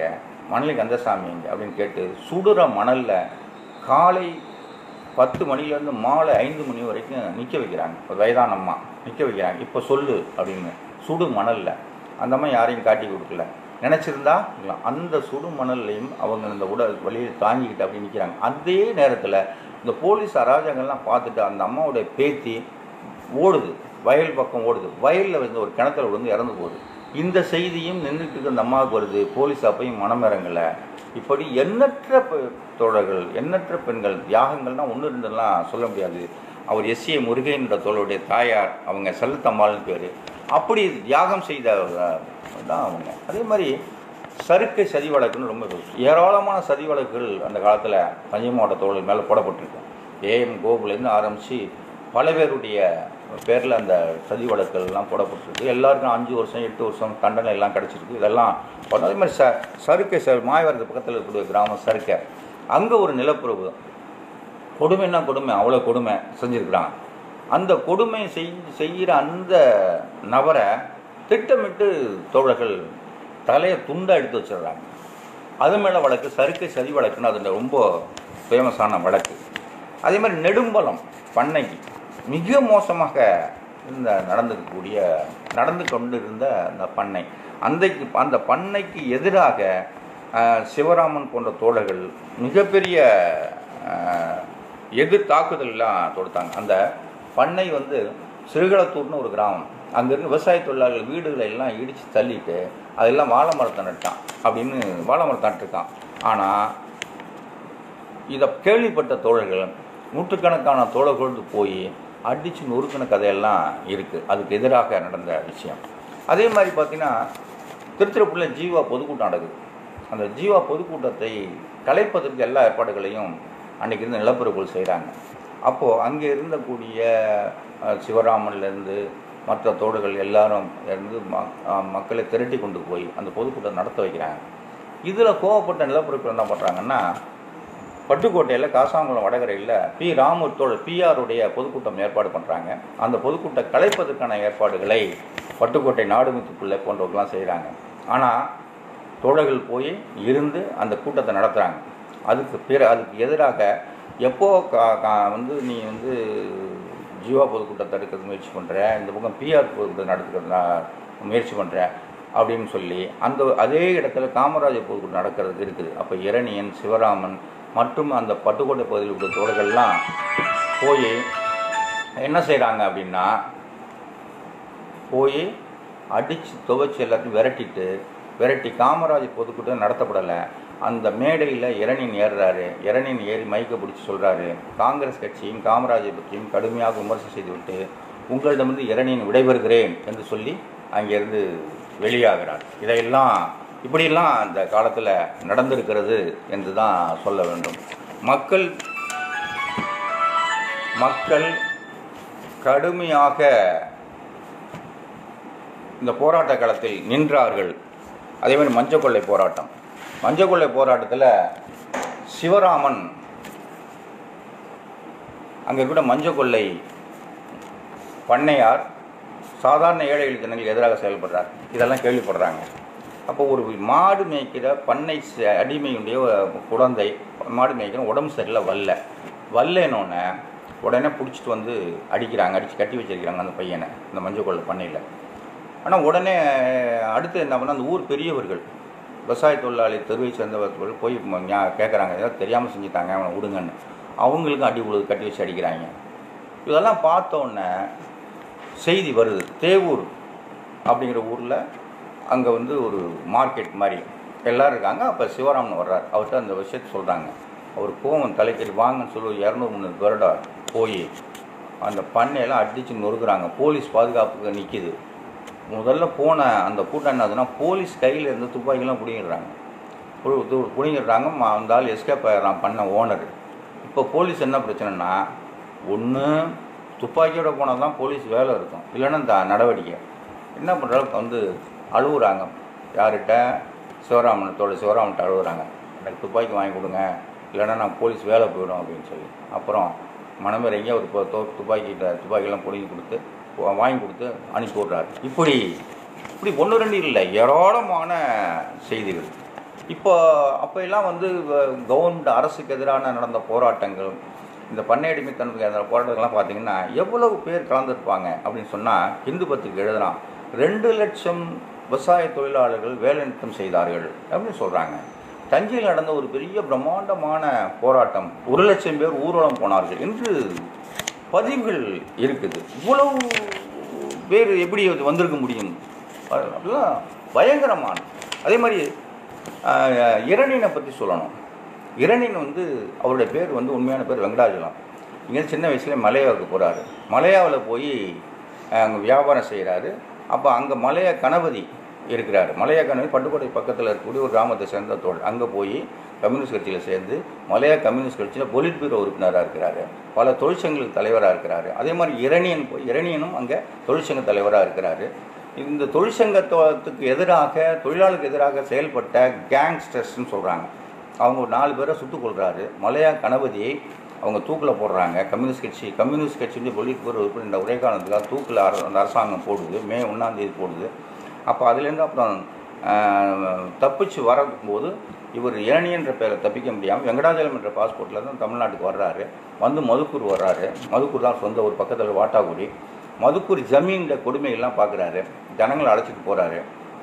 மணலி கந்தசாமி எங்க அப்படின்னு கேட்டு சுடுற மணலில் காலை பத்து மணிலேருந்து மாலை ஐந்து மணி வரைக்கும் நிற்க வைக்கிறாங்க ஒரு வயதான அம்மா நிற்க வைக்கிறாங்க இப்போ சொல்லு அப்படின்னு சுடு மணலில் அந்த அம்மா யாரையும் காட்டி கொடுக்கல நினச்சிருந்தா இல்லை அந்த சுடு மணல்லையும் அவங்க இந்த உடல் வழியில் தாங்கிக்கிட்டு அப்படி நிற்கிறாங்க அதே நேரத்தில் இந்த போலீஸ் அராஜகங்கள்லாம் பார்த்துட்டு அந்த அம்மாவுடைய பேத்தி ஓடுது வயல் பக்கம் ஓடுது வயலில் வந்து ஒரு கிணத்துல விழுந்து இறந்து போகுது இந்த செய்தியும் நின்றுட்டு இருக்க அந்த அம்மாவுக்கு வருது போலீஸ் அப்பையும் மனம் இறங்கலை இப்படி எண்ணற்ற பெ- தோழர்கள் எண்ணற்ற பெண்கள் தியாகங்கள்லாம் ஒன்று ரெண்டுலாம் சொல்ல முடியாது அவர் எஸ் ஏ முருகன் என்ற தோழருடைய தாயார் அவங்க செல்லத்தம்மாள்னு பேர் அப்படி தியாகம் செய்த அஹ், தான் அவங்க அதே மாதிரி சறுக்கை சதி வழக்குன்னு ரொம்ப இருக்கு. ஏராளமான சதி வழக்குகள் அந்த காலத்தில் தஞ்சை மாவட்ட தோழர்கள் மேலே போடப்பட்டிருக்கு ஏஎம் கோகுலேருந்து ஆரம்பித்து பல பேருடைய பேரில் அந்த சதி வழக்குகள்லாம் போடப்பட்டிருக்கு எல்லாருக்கும் அஞ்சு வருஷம் எட்டு வருஷம் தண்டனை எல்லாம் கிடச்சிருக்கு இதெல்லாம் பண்ண- அதே மாதிரி ச சறுக்கை ச மாயவரத்து பக்கத்தில் இருக்கக்கூடிய கிராமம் சறுக்கை அங்கே ஒரு நிலப்பிரபு கொடுமைன்னா கொடுமை அவ்வளோ கொடுமை செஞ்சுருக்கிறான் அந்த கொடுமை செய் செய்கிற அந்த நபரை திட்டமிட்டு தோழர்கள் தலையை துண்டா எடுத்து வச்சிடுறாங்க அது மேலே வழக்கு சறுக்கை சதி வழக்குன்னு அது ரொம்ப ஃபேமஸான வழக்கு அதே மாதிரி நெடும்பலம் பண்ணைக்கு மிக மோசமாக இந்த நடந்திருக்கக்கூடிய நடந்து கொண்டு இருந்த அந்த பண்ணை அன்றைக்கு அந்த பண்ணைக்கு எதிராக அஹ், சிவராமன் போன்ற தோழர்கள் மிகப்பெரிய அஹ், எதிர் தாக்குதல்லாம் தொடுத்தாங்க அந்த பண்ணை வந்து சிறுகளத்தூர்னு ஒரு கிராமம் அங்கேருந்து விவசாய தொழிலாளர்கள் வீடுகளை எல்லாம் இடித்து தள்ளிட்டு அதெல்லாம் வாழை மரத்தை நட்டான் அப்படின்னு வாழை மரத்தை நட்டுருக்கான் ஆனால் இதை கேள்விப்பட்ட தோழர்கள் நூற்றுக்கணக்கான தோழர்களோடு போய் அடித்து நொறுக்கின கதையெல்லாம் இருக்குது அதுக்கு எதிராக நடந்த விஷயம் அதே மாதிரி பார்த்தீங்கன்னா திருச்சிரப்புள்ள ஜீவா பொதுக்கூட்டம் நடக்குது அந்த ஜீவா பொதுக்கூட்டத்தை கலைப்பதற்கு எல்லா ஏற்பாடுகளையும் அன்றைக்கி இருந்த நிலப்பரப்புகள் செய்கிறாங்க அப்போது அங்கே இருந்தக்கூடிய அஹ், சிவராமன்லேருந்து மற்ற தோடுகள் எல்லாரும் இருந்து ம அஹ், மக்களை திரட்டி கொண்டு போய் அந்த பொதுக்கூட்டம் நடத்த வைக்கிறாங்க இதில் கோவப்பட்ட நிலப்பரப்புகள் என்ன பண்ணுறாங்கன்னா பட்டுக்கோட்டையில் காசாங்குளம் வடகரையில் பி ராமு தோழர் பிஆருடைய பொதுக்கூட்டம் ஏற்பாடு பண்ணுறாங்க அந்த பொதுக்கூட்டம் கலைப்பதற்கான ஏற்பாடுகளை பட்டுக்கோட்டை நாடுமித்துக்குள்ளே போன்றவர்கள்லாம் செய்கிறாங்க ஆனால் தோழர்கள் போய் இருந்து அந்த கூட்டத்தை நடத்துகிறாங்க அதுக்கு பிற அதுக்கு எதிராக எப்போ கா கா- வந்து நீ வந்து ஜீவா பொதுக்கூட்டத்தை தடுக்கிறது முயற்சி பண்ணுற இந்த பக்கம் பிஆர் பொதுக்கூட்டம் நடத்துக்கிறது நான் முயற்சி பண்ணுற அப்படின்னு சொல்லி அந்த அதே இடத்துல காமராஜர் பொதுக்கூட்டம் நடக்கிறது இருக்குது அப்போ இரணியன் சிவராமன் மற்றும் அந்த பட்டுக்கோட்டை பகுதியில் உள்ள தோழர்கள்லாம் போய் என்ன செய்கிறாங்க அப்படின்னா போய் அடித்து துவைச்சி எல்லாத்தையும் விரட்டிட்டு விரட்டி காமராஜர் பொதுக்கூட்டம் நடத்தப்படலை அந்த மேடையில் இரணின் ஏறுறாரு இரணின் ஏறி மைக்கை பிடிச்சி சொல்கிறாரு காங்கிரஸ் கட்சியும் காமராஜர் பற்றியும் கடுமையாக விமர்சனம் செய்துவிட்டு உங்களிடமிருந்து இரணியன் விடைபெறுகிறேன் என்று சொல்லி அங்கேருந்து வெளியாகிறார் இதையெல்லாம் இப்படியெல்லாம் அந்த காலத்தில் நடந்திருக்கிறது என்று தான் சொல்ல வேண்டும் மக்கள் மக்கள் கடுமையாக இந்த போராட்ட காலத்தில் நின்றார்கள் அதே மாதிரி மஞ்சள் கொள்ளை போராட்டம் மஞ்சள் கொள்ளை போராட்டத்தில் சிவராமன் அங்கே கூட மஞ்சள் கொள்ளை பண்ணையார் சாதாரண ஏழை எளிய ஜனங்களுக்கு எதிராக செயல்படுறார் இதெல்லாம் கேள்விப்படுறாங்க அப்போ ஒரு மாடு மேய்க்கிற பண்ணை ச- அடிமையுடைய குழந்தை மாடு மேய்க்கிற உடம்பு சரியில்லை வல்ல வல்லேனோடனே உடனே பிடிச்சிட்டு வந்து அடிக்கிறாங்க அடித்து கட்டி வச்சிருக்கிறாங்க அந்த பையனை இந்த மஞ்சள் கொள்ளை பண்ணையில் ஆனால் உடனே அடுத்து என்ன பண்ணால் அந்த ஊர் பெரியவர்கள் விவசாய தொழிலாளி தெருவை சேர்ந்தவர்கள் போய் ம- ஞா- கேட்குறாங்க ஏதாவது தெரியாமல் செஞ்சுட்டாங்க அவனை விடுங்கன்னு அவங்களுக்கும் அடி உழுது கட்டி வச்சு அடிக்கிறாங்க இதெல்லாம் பார்த்த உடனே செய்தி வருது தேவூர் அப்படிங்கிற ஊரில் அங்கே வந்து ஒரு மார்க்கெட் மாதிரி எல்லோரும் இருக்காங்க அப்போ சிவராமன் வர்றார் அவர்கிட்ட அந்த விஷயத்தை சொல்கிறாங்க அவர் கோவம் தலைக்கறி வாங்கன்னு சொல்லி இரநூறு முந்நூறு பேரோட போய் அந்த பண்ணையெல்லாம் அடித்து நொறுக்குறாங்க போலீஸ் பாதுகாப்புக்கு நிற்கிது முதல்ல போன அந்த கூட்டம் என்னதுன்னா போலீஸ் கையில் இருந்து துப்பாக்கிலாம் பிடிங்கிடுறாங்க பு- து- பிடிங்கிடுறாங்க ம- அந்த ஆள் எஸ்கேப் ஆகிடுறான் பண்ண ஓனர் இப்போ போலீஸ் என்ன பிரச்சனைனா ஒன்று துப்பாக்கியோட போனால் தான் போலீஸ் வேலை இருக்கும் இல்லைன்னா இந்த நடவடிக்கை என்ன பண்ணுறாங்க வந்து அழுகுறாங்க யார்கிட்ட சிவராமனத்தோட சிவராமன்ட்ட அழுகுறாங்க எனக்கு துப்பாக்கி வாங்கி கொடுங்க இல்லைன்னா நான் போலீஸ் வேலை போயிடும் அப்படின்னு சொல்லி அப்புறம் மனமிறங்கி அவர் இப்போ தோ துப்பாக்கி துப்பாக்கியெல்லாம் பிடிங்கி கொடுத்து வா- வாங்கி கொடுத்து அனுப்பி விட்றாரு இப்படி இப்படி ஒன்று ரெண்டு இல்லை ஏராளமான செய்திகள் இப்போ அப்போ எல்லாம் வந்து கவர்மெண்ட் அரசுக்கு எதிரான நடந்த போராட்டங்கள் இந்த பண்ணை அடிமைத்தனத்துக்கு எதிரான போராட்டங்கள்லாம் பார்த்தீங்கன்னா எவ்வளவு பேர் கலந்துருப்பாங்க அப்படின்னு சொன்னால் இந்து பத்திரிகை எழுதுறான் ரெண்டு லட்சம் விவசாய தொழிலாளர்கள் வேலை நிறுத்தம் செய்தார்கள் அப்படின்னு சொல்கிறாங்க தஞ்சையில் நடந்த ஒரு பெரிய பிரம்மாண்டமான போராட்டம் ஒரு லட்சம் பேர் ஊர்வலம் போனார்கள் என்று பதிவுகள் இருக்குது இவ்வளவு பேர் எப்படி அது வந்திருக்க முடியும் அப்படிலாம் பயங்கரமான அதே மாதிரி ஆஹ், இரணியனை பற்றி சொல்லணும் இரணியன் வந்து அவருடைய பேர் வந்து உண்மையான பேர் வெங்கடாஜலம் இங்கே சின்ன வயசுல மலையாவுக்கு போகிறாரு மலையாவில் போய் அங்கே வியாபாரம் செய்கிறாரு அப்போ அங்கே மலையா கணபதி இருக்கிறார் மலையா கணபதி பட்டுக்கோட்டை பக்கத்தில் இருக்கக்கூடிய ஒரு கிராமத்தை சேர்ந்த தோழர் அங்கே போய் கம்யூனிஸ்ட் கட்சியில் சேர்ந்து மலையா கம்யூனிஸ்ட் கட்சியில் பொலிட் பீரோ உறுப்பினராக இருக்கிறாரு பல தொழிற்சங்களுக்கு தலைவராக இருக்கிறாரு அதே மாதிரி இரணியன் போய் இரணியனும் அங்கே தொழிற்சங்க தலைவராக இருக்கிறாரு இந்த தொழிற்சங்கத்துக்கு எதிராக தொழிலாளருக்கு எதிராக செயல்பட்ட கேங்ஸ்டர்ஸ்னு சொல்கிறாங்க அவங்க ஒரு நாலு பேரை சுட்டுக் கொள்றாரு மலையா கணபதியை அவங்க தூக்கில் போடுறாங்க கம்யூனிஸ்ட் கட்சி கம்யூனிஸ்ட் கட்சி பொலிட் பீரோ உறுப்பினர் ஒரே காரணத்துக்காக தூக்கில் அர- அந்த அரசாங்கம் போடுது மே ஒன்றாம் தேதி போடுது அப்போ அதுலேருந்து அப்புறம் ஆஹ், தப்பிச்சு வரும்போது இவர் இரணி என்ற பேரை தப்பிக்க முடியாமல் வெங்கடாஜலம் என்ற பாஸ்போர்ட்டில் தான் தமிழ்நாட்டுக்கு வர்றாரு வந்து மதுக்கூர் வர்றாரு மதுக்கூர் தான் சொந்த ஒரு பக்கத்தில் வாட்டாக்குடி மதுக்கூர் ஜமீனில் கொடுமையெல்லாம் பார்க்குறாரு ஜனங்களை அழைச்சிட்டு போகிறாரு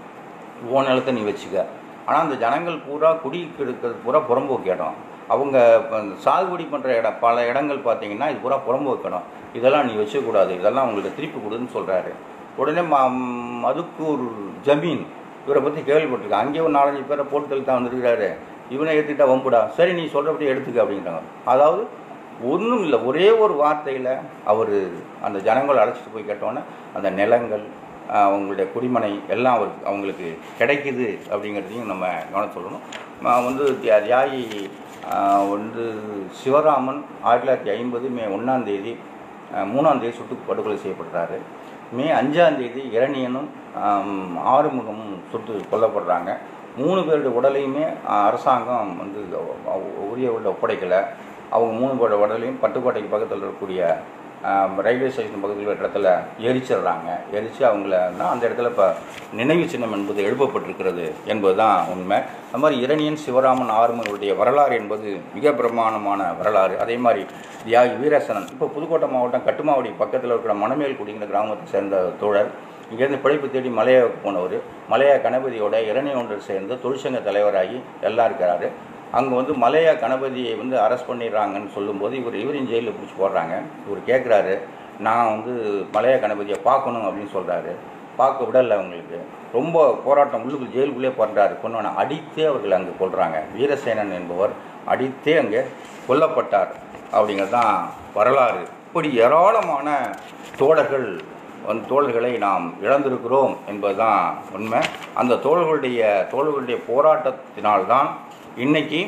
உன் நிலத்தை நீ வச்சுக்க ஆனால் அந்த ஜனங்கள் பூரா குடி கெடுக்கிறது பூரா புறம்போக்கு இடம் அவங்க இப்ப இந்த சாகுபடி பண்ணுற இடம் பல இடங்கள் பார்த்தீங்கன்னா இது பூரா புறம்போக்கு இடம் இதெல்லாம் நீ வச்சுக்கூடாது இதெல்லாம் உங்களுக்கு திருப்பி கொடுன்னு சொல்கிறாரு உடனே ம மதுக்கூர் ஜமீன் இவரை பற்றி கேள்விப்பட்டிருக்கேன் அங்கேயே ஒரு நாலஞ்சு பேரை போட்டு தள்ளி தான் வந்திருக்கிறாரு இவனை எடுத்துக்கிட்டா வம்புடா சரி நீ சொல்கிறபடி எடுத்துக்க அப்படின்றாங்க அதாவது ஒன்றும் இல்லை ஒரே ஒரு வார்த்தையில் அவர் அந்த ஜனங்களை அழைச்சிட்டு போய் கேட்டோன்னே அந்த நிலங்கள் ஆஹ், அவங்களுடைய குடிமனை எல்லாம் அவருக்கு அவங்களுக்கு கிடைக்குது அப்படிங்கிறதையும் நம்ம கவனம் சொல்லணும் ம- வந்து தியா- தியாகி ஆஹ், வந்து சிவராமன் ஆயிரத்தி தொள்ளாயிரத்தி ஐம்பது மே ஒன்றாம் தேதி ஆஹ், மூணாம் தேதி சுட்டு படுகொலை செய்யப்படுறாரு மே அஞ்சாம் தேதி இரணியனும் ஆம், ஆறுமுகமும் சுட்டு கொல்லப்படுறாங்க மூணு பேருடைய உடலையுமே ஆஹ், அரசாங்கம் வந்து அவ- உரிய உள்ள ஒப்படைக்கலை அவங்க மூணு பேரோட உடலையும் பட்டுக்கோட்டைக்கு பக்கத்தில் இருக்கக்கூடிய ஆம், ரயில்வே ஸ்டேஷன் பக்கத்தில் இருக்கிற இடத்துல எரிச்சிடுறாங்க எரித்து அவங்கள தான் அந்த இடத்துல இப்போ நினைவு சின்னம் என்பது எழுப்பப்பட்டிருக்கிறது என்பது தான் உண்மை அது மாதிரி இரணியன் சிவராமன் ஆறுமுகனுடைய வரலாறு என்பது மிக பிரமாணமான வரலாறு அதே மாதிரி தியாகி வீரசனன் இப்போ புதுக்கோட்டை மாவட்டம் கட்டுமாவடி பக்கத்தில் இருக்கிற மணமேல்குடிங்கிற கிராமத்தை சேர்ந்த தோழர் இங்கேருந்து பிழைப்பு தேடி மலையாவுக்கு போனவர் மலையா கணபதியோட இரணி ஒன்றில் சேர்ந்து தொழிற்சங்க தலைவராகி எல்லாம் இருக்கிறாரு அங்கே வந்து மலையா கணபதியை வந்து அரெஸ்ட் பண்ணிடுறாங்கன்னு சொல்லும்போது இவர் இவரையும் ஜெயிலில் பிடிச்சி போடுறாங்க இவர் கேட்குறாரு நான் வந்து மலையா கணபதியை பார்க்கணும் அப்படின்னு சொல்கிறாரு பார்க்க விடலை அவங்களுக்கு ரொம்ப போராட்டம் உள்ளுக்குள் ஜெயிலுக்குள்ளே பண்ணுறாரு கொன்னவனை அடித்தே அவர்கள் அங்கே கொள்கிறாங்க வீரசேனன் என்பவர் அடித்தே அங்கே கொல்லப்பட்டார் அப்படிங்கிறது தான் வரலாறு இப்படி ஏராளமான தோழர்கள் அந்த தோழர்களை நாம் இழந்திருக்கிறோம் என்பதுதான் உண்மை அந்த தோழர்களுடைய தோழர்களுடைய போராட்டத்தினால்தான் இன்னைக்கு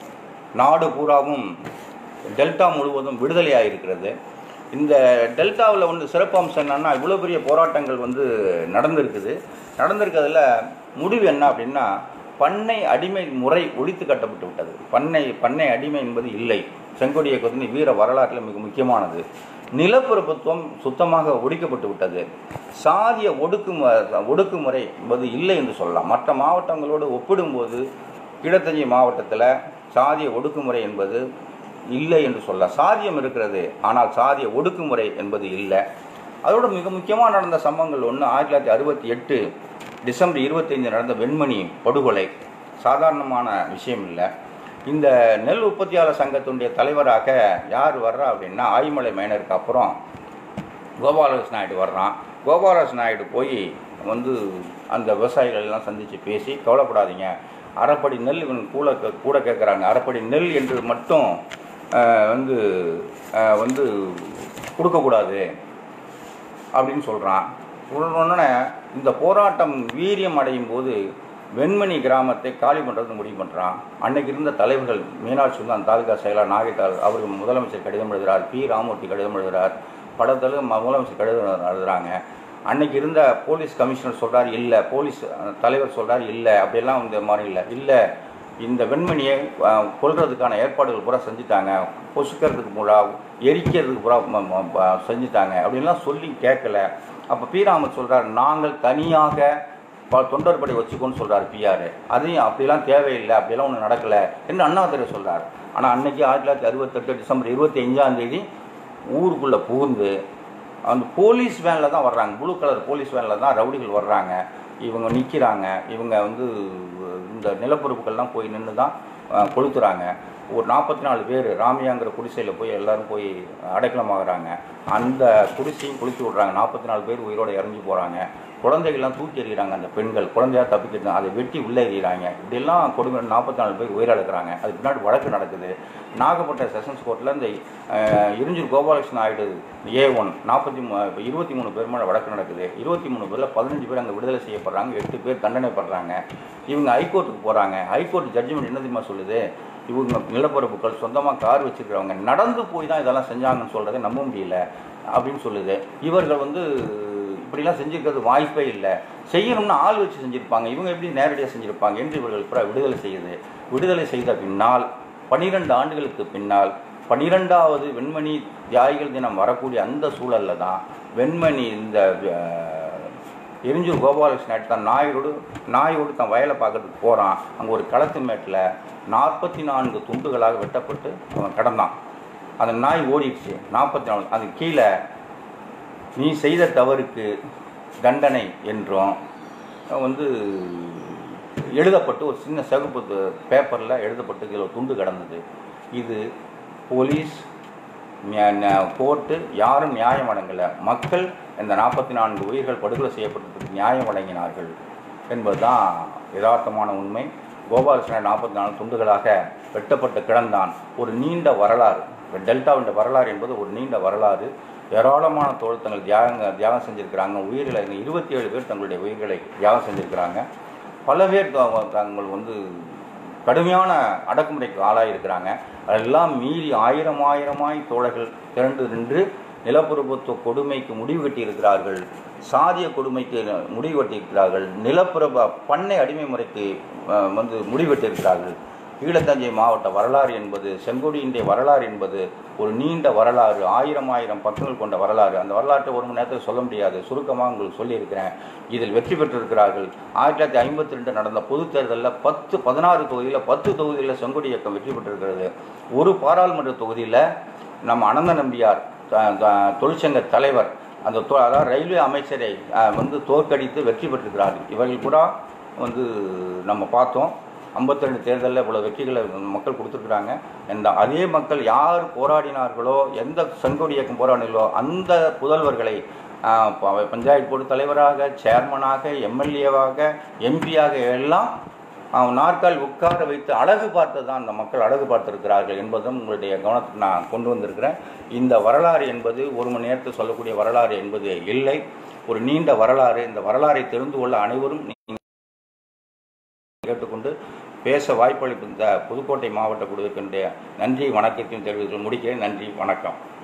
நாடு பூராவும் டெல்டா முழுவதும் விடுதலையாக இருக்கிறது இந்த டெல்டாவில் வந்து சிறப்பு அம்சம் என்னன்னா இவ்வளோ பெரிய போராட்டங்கள் வந்து நடந்திருக்குது நடந்திருக்கிறதுல முடிவு என்ன அப்படின்னா பண்ணை அடிமை முறை ஒழித்து கட்டப்பட்டு விட்டது பண்ணை பண்ணை அடிமை என்பது இல்லை செங்கோடி இயக்கத்தின் வீர வரலாற்றில் மிக முக்கியமானது நிலப்பிரபுத்துவம் சுத்தமாக ஒழிக்கப்பட்டு விட்டது சாதிய ஒடுக்குமு ஒடுக்குமுறை என்பது இல்லை என்று சொல்லலாம் மற்ற மாவட்டங்களோடு ஒப்பிடும்போது கீழத்தஞ்சை மாவட்டத்தில் சாதிய ஒடுக்குமுறை என்பது இல்லை என்று சொல்லலாம் சாதியம் இருக்கிறது ஆனால் சாதிய ஒடுக்குமுறை என்பது இல்லை அதோட மிக முக்கியமாக நடந்த சம்பவங்கள் ஒன்று ஆயிரத்தி தொள்ளாயிரத்தி அறுபத்தி எட்டு டிசம்பர் இருபத்தைந்து நடந்த வெண்மணி படுகொலை சாதாரணமான விஷயம் இல்லை இந்த நெல் உற்பத்தியாளர் சங்கத்தினுடைய தலைவராக யார் வர்றா அப்படின்னா ஆய்மலை மைனருக்கு அப்புறம் கோபாலகிருஷ்ண நாயுடு வர்றான் கோபாலகிருஷ்ண நாயுடு போய் வந்து அந்த விவசாயிகள் எல்லாம் சந்தித்து பேசி கவலைப்படாதீங்க அரைப்படி நெல் இவன் கூட கே- கூட கேட்குறாங்க அரைப்படி நெல் என்று மட்டும் ஆஹ், வந்து ஆஹ், வந்து கொடுக்கக்கூடாது அப்படின்னு சொல்கிறான் உடனே இந்த போராட்டம் வீரியம் அடையும் போது வெண்மணி கிராமத்தை காலி பண்ணுறது முடிவு பண்ணுறான் அன்னைக்கு இருந்த தலைவர்கள் மீனாட்சி சுல்தான் தாலுகா செயலர் நாகைத்தால் அவருக்கு முதலமைச்சர் கடிதம் எழுதுகிறார் பி ராமூர்த்தி கடிதம் எழுதுகிறார் படத்தில் முதலமைச்சர் கடிதம் எழுதுறாங்க அன்னைக்கு இருந்த போலீஸ் கமிஷனர் சொல்கிறார் இல்லை போலீஸ் அஹ், தலைவர் சொல்கிறார் இல்லை அப்படியெல்லாம் இந்த மாதிரி இல்லை இல்லை இந்த வெண்மணியை அஹ், கொல்றதுக்கான ஏற்பாடுகள் பூரா செஞ்சுட்டாங்க பொசுக்கிறதுக்கு பூரா எரிக்கிறதுக்கு பூரா ம- ம- ப- செஞ்சுட்டாங்க அப்படின்லாம் சொல்லி கேட்கல அப்போ பீராமத் சொல்கிறார் நாங்கள் தனியாக ப- தொண்டர் படை வச்சுக்கோன்னு சொல்கிறார் பிஆர் அதையும் அப்படிலாம் தேவையில்லை அப்படிலாம் ஒன்றும் நடக்கலை என்று அண்ணாதுரை சொல்கிறார் ஆனால் அன்னைக்கு ஆயிரத்தி தொள்ளாயிரத்தி அறுபத்தெட்டு டிசம்பர் இருபத்தி அஞ்சாம் தேதி ஊருக்குள்ளே புகுந்து அந்த போலீஸ் வேனில் தான் வர்றாங்க ப்ளூ கலர் போலீஸ் வேனில் தான் ரவுடிகள் வர்றாங்க இவங்க நிற்கிறாங்க இவங்க வந்து இந்த நிலப்பரப்புகள்லாம் போய் நின்று தான் அஹ், கொளுத்துறாங்க ஒரு நாற்பத்தி நாலு பேர் ராமியாங்கிற குடிசையில் போய் எல்லாரும் போய் அடைக்கலமாகறாங்க அந்த குடிசையும் குளித்து விட்றாங்க நாற்பத்தி நாலு பேர் உயிரோடு இறங்கி போகிறாங்க குழந்தைகள்லாம் தூக்கி எறிகிறாங்க அந்த பெண்கள் குழந்தையா தப்பிக்கிட்டு அதை வெட்டி உள்ளே எறிகிறாங்க இப்படியெல்லாம் கொடுமை நாற்பத்தி நாலு பேர் உயிரிழக்கிறாங்க அதுக்கு பின்னாடி வழக்கு நடக்குது நாகப்பட்டினம் செஷன்ஸ் கோர்ட்டில் இந்த அஹ், இருஞ்சூர் கோபாலகிருஷ்ணன் ஆயிடு ஏ ஒன் நாற்பத்தி மூ இருபத்தி மூணு பேர் மேலே வழக்கு நடக்குது இருபத்தி மூணு பேரில் பதினஞ்சு பேர் அங்கே விடுதலை செய்யப்படுறாங்க எட்டு பேர் தண்டனைப்படுறாங்க இவங்க ஹைகோர்ட்டுக்கு போகிறாங்க ஹைகோர்ட் ஜட்ஜ்மெண்ட் என்ன தெரியுமா சொல்லுது இவங்க நிலப்பரப்புகள் சொந்தமாக கார் வச்சுருக்கிறவங்க நடந்து போய் தான் இதெல்லாம் செஞ்சாங்கன்னு சொல்கிறத நம்ப முடியல அப்படின்னு சொல்லுது இவர்கள் வந்து இப்படிலாம் செஞ்சிருக்கிறது வாய்ப்பே இல்லை செய்யணும்னா ஆள் வச்சு செஞ்சுருப்பாங்க இவங்க எப்படி நேரடியாக செஞ்சுருப்பாங்க என்று இவர்கள் புற விடுதலை செய்யுது விடுதலை செய்த பின்னால் பன்னிரெண்டு ஆண்டுகளுக்கு பின்னால் பன்னிரெண்டாவது வெண்மணி தியாகிகள் தினம் வரக்கூடிய அந்த சூழலில் தான் வெண்மணி இந்த அஹ், எரிஞ்சூர் கோபாலகிருஷ்ணன் தன் நாயோடு நாயோடு தன் வயலை பார்க்கறதுக்கு போகிறான் அங்கே ஒரு களத்து மேட்டில் நாற்பத்தி நான்கு துண்டுகளாக வெட்டப்பட்டு அவன் கிடந்தான் அந்த நாய் ஓடிடுச்சு நாற்பத்தி நாலு அது கீழே நீ செய்த தவறுக்கு தண்டனை என்றும் வந்து எழுதப்பட்டு ஒரு சின்ன சிவப்பு பேப்பரில் எழுதப்பட்டு இதில் ஒரு துண்டு கிடந்தது இது போலீஸ் நியா- நியா- கோர்ட்டு யாரும் நியாயம் வழங்கலை மக்கள் இந்த நாற்பத்தி நான்கு உயிர்கள் படுகொலை செய்யப்பட்டதுக்கு நியாயம் வழங்கினார்கள் என்பதுதான் யதார்த்தமான உண்மை கோபாலகிருஷ்ணன் நாற்பத்தி நாலு துண்டுகளாக வெட்டப்பட்டு கிடந்தான் ஒரு நீண்ட வரலாறு டெல்டாவின் வரலாறு என்பது ஒரு நீண்ட வரலாறு ஏராளமான தோழர் தங்கள் தியாகங்க தியாகம் செஞ்சுருக்கிறாங்க உயிர்களை இருபத்தி ஏழு பேர் தங்களுடைய உயிர்களை தியாகம் செஞ்சுருக்கிறாங்க பல பேர் த- தங்கள் வந்து கடுமையான அடக்குமுறைக்கு ஆளாயிருக்கிறாங்க அதெல்லாம் மீறி ஆயிரம் ஆயிரமாய் தோழர்கள் திரண்டு நின்று நிலப்பிரபுத்துவ கொடுமைக்கு முடிவு கட்டியிருக்கிறார்கள் சாதிய கொடுமைக்கு முடிவு கட்டியிருக்கிறார்கள் நிலப்பிரப பண்ணை அடிமை முறைக்கு அஹ், வந்து முடிவு கட்டியிருக்கிறார்கள் ஈழத்தஞ்சை மாவட்ட வரலாறு என்பது செங்கோடியினுடைய வரலாறு என்பது ஒரு நீண்ட வரலாறு ஆயிரம் ஆயிரம் பக்கங்கள் கொண்ட வரலாறு அந்த வரலாற்றை ஒரு மணி நேரத்தில் சொல்ல முடியாது சுருக்கமாக உங்களுக்கு சொல்லியிருக்கிறேன் இதில் வெற்றி பெற்றிருக்கிறார்கள் ஆயிரத்தி தொள்ளாயிரத்தி ஐம்பத்தி ரெண்டு நடந்த பொதுத் தேர்தலில் பத்து பதினாறு தொகுதியில் பத்து தொகுதியில் செங்கோடி இயக்கம் வெற்றி பெற்றிருக்கிறது ஒரு பாராளுமன்ற தொகுதியில் நம்ம அனந்த நம்பியார் த- த- தொழிற்சங்க தலைவர் அந்த தொ- அதாவது ரயில்வே அமைச்சரை அஹ், வந்து தோற்கடித்து வெற்றி பெற்றிருக்கிறார்கள் இவர்கள் கூட வந்து நம்ம பார்த்தோம் 52 தேர்தலில் இவ்வளோ வெற்றிகளை மக்கள் கொடுத்துருக்குறாங்க இந்த அதே மக்கள் யார் போராடினார்களோ எந்த செங்கோடி இயக்கம் போராடினார்களோ அந்த புதல்வர்களை ஆஹ், ப- பஞ்சாயத்து போர்டு தலைவராக சேர்மனாக எம்எல்ஏவாக எம்பியாக எல்லாம் அவன் நாற்கால் உட்கார வைத்து அழகு பார்த்து தான் அந்த மக்கள் அழகு பார்த்திருக்கிறார்கள் என்பதும் உங்களுடைய கவனத்துக்கு நான் கொண்டு வந்திருக்கிறேன் இந்த வரலாறு என்பது ஒரு மணி நேரத்தில் சொல்லக்கூடிய வரலாறு என்பது இல்லை ஒரு நீண்ட வரலாறு இந்த வரலாறை தெரிந்து கொள்ள அனைவரும் நீங்கள் கேட்டுக்கொண்டு பேச வாய்ப்பளிப்பு இந்த புதுக்கோட்டை மாவட்ட குழுவிற்குடைய நன்றி வணக்கத்தையும் தெரிவித்து முடிக்கிறேன் நன்றி வணக்கம்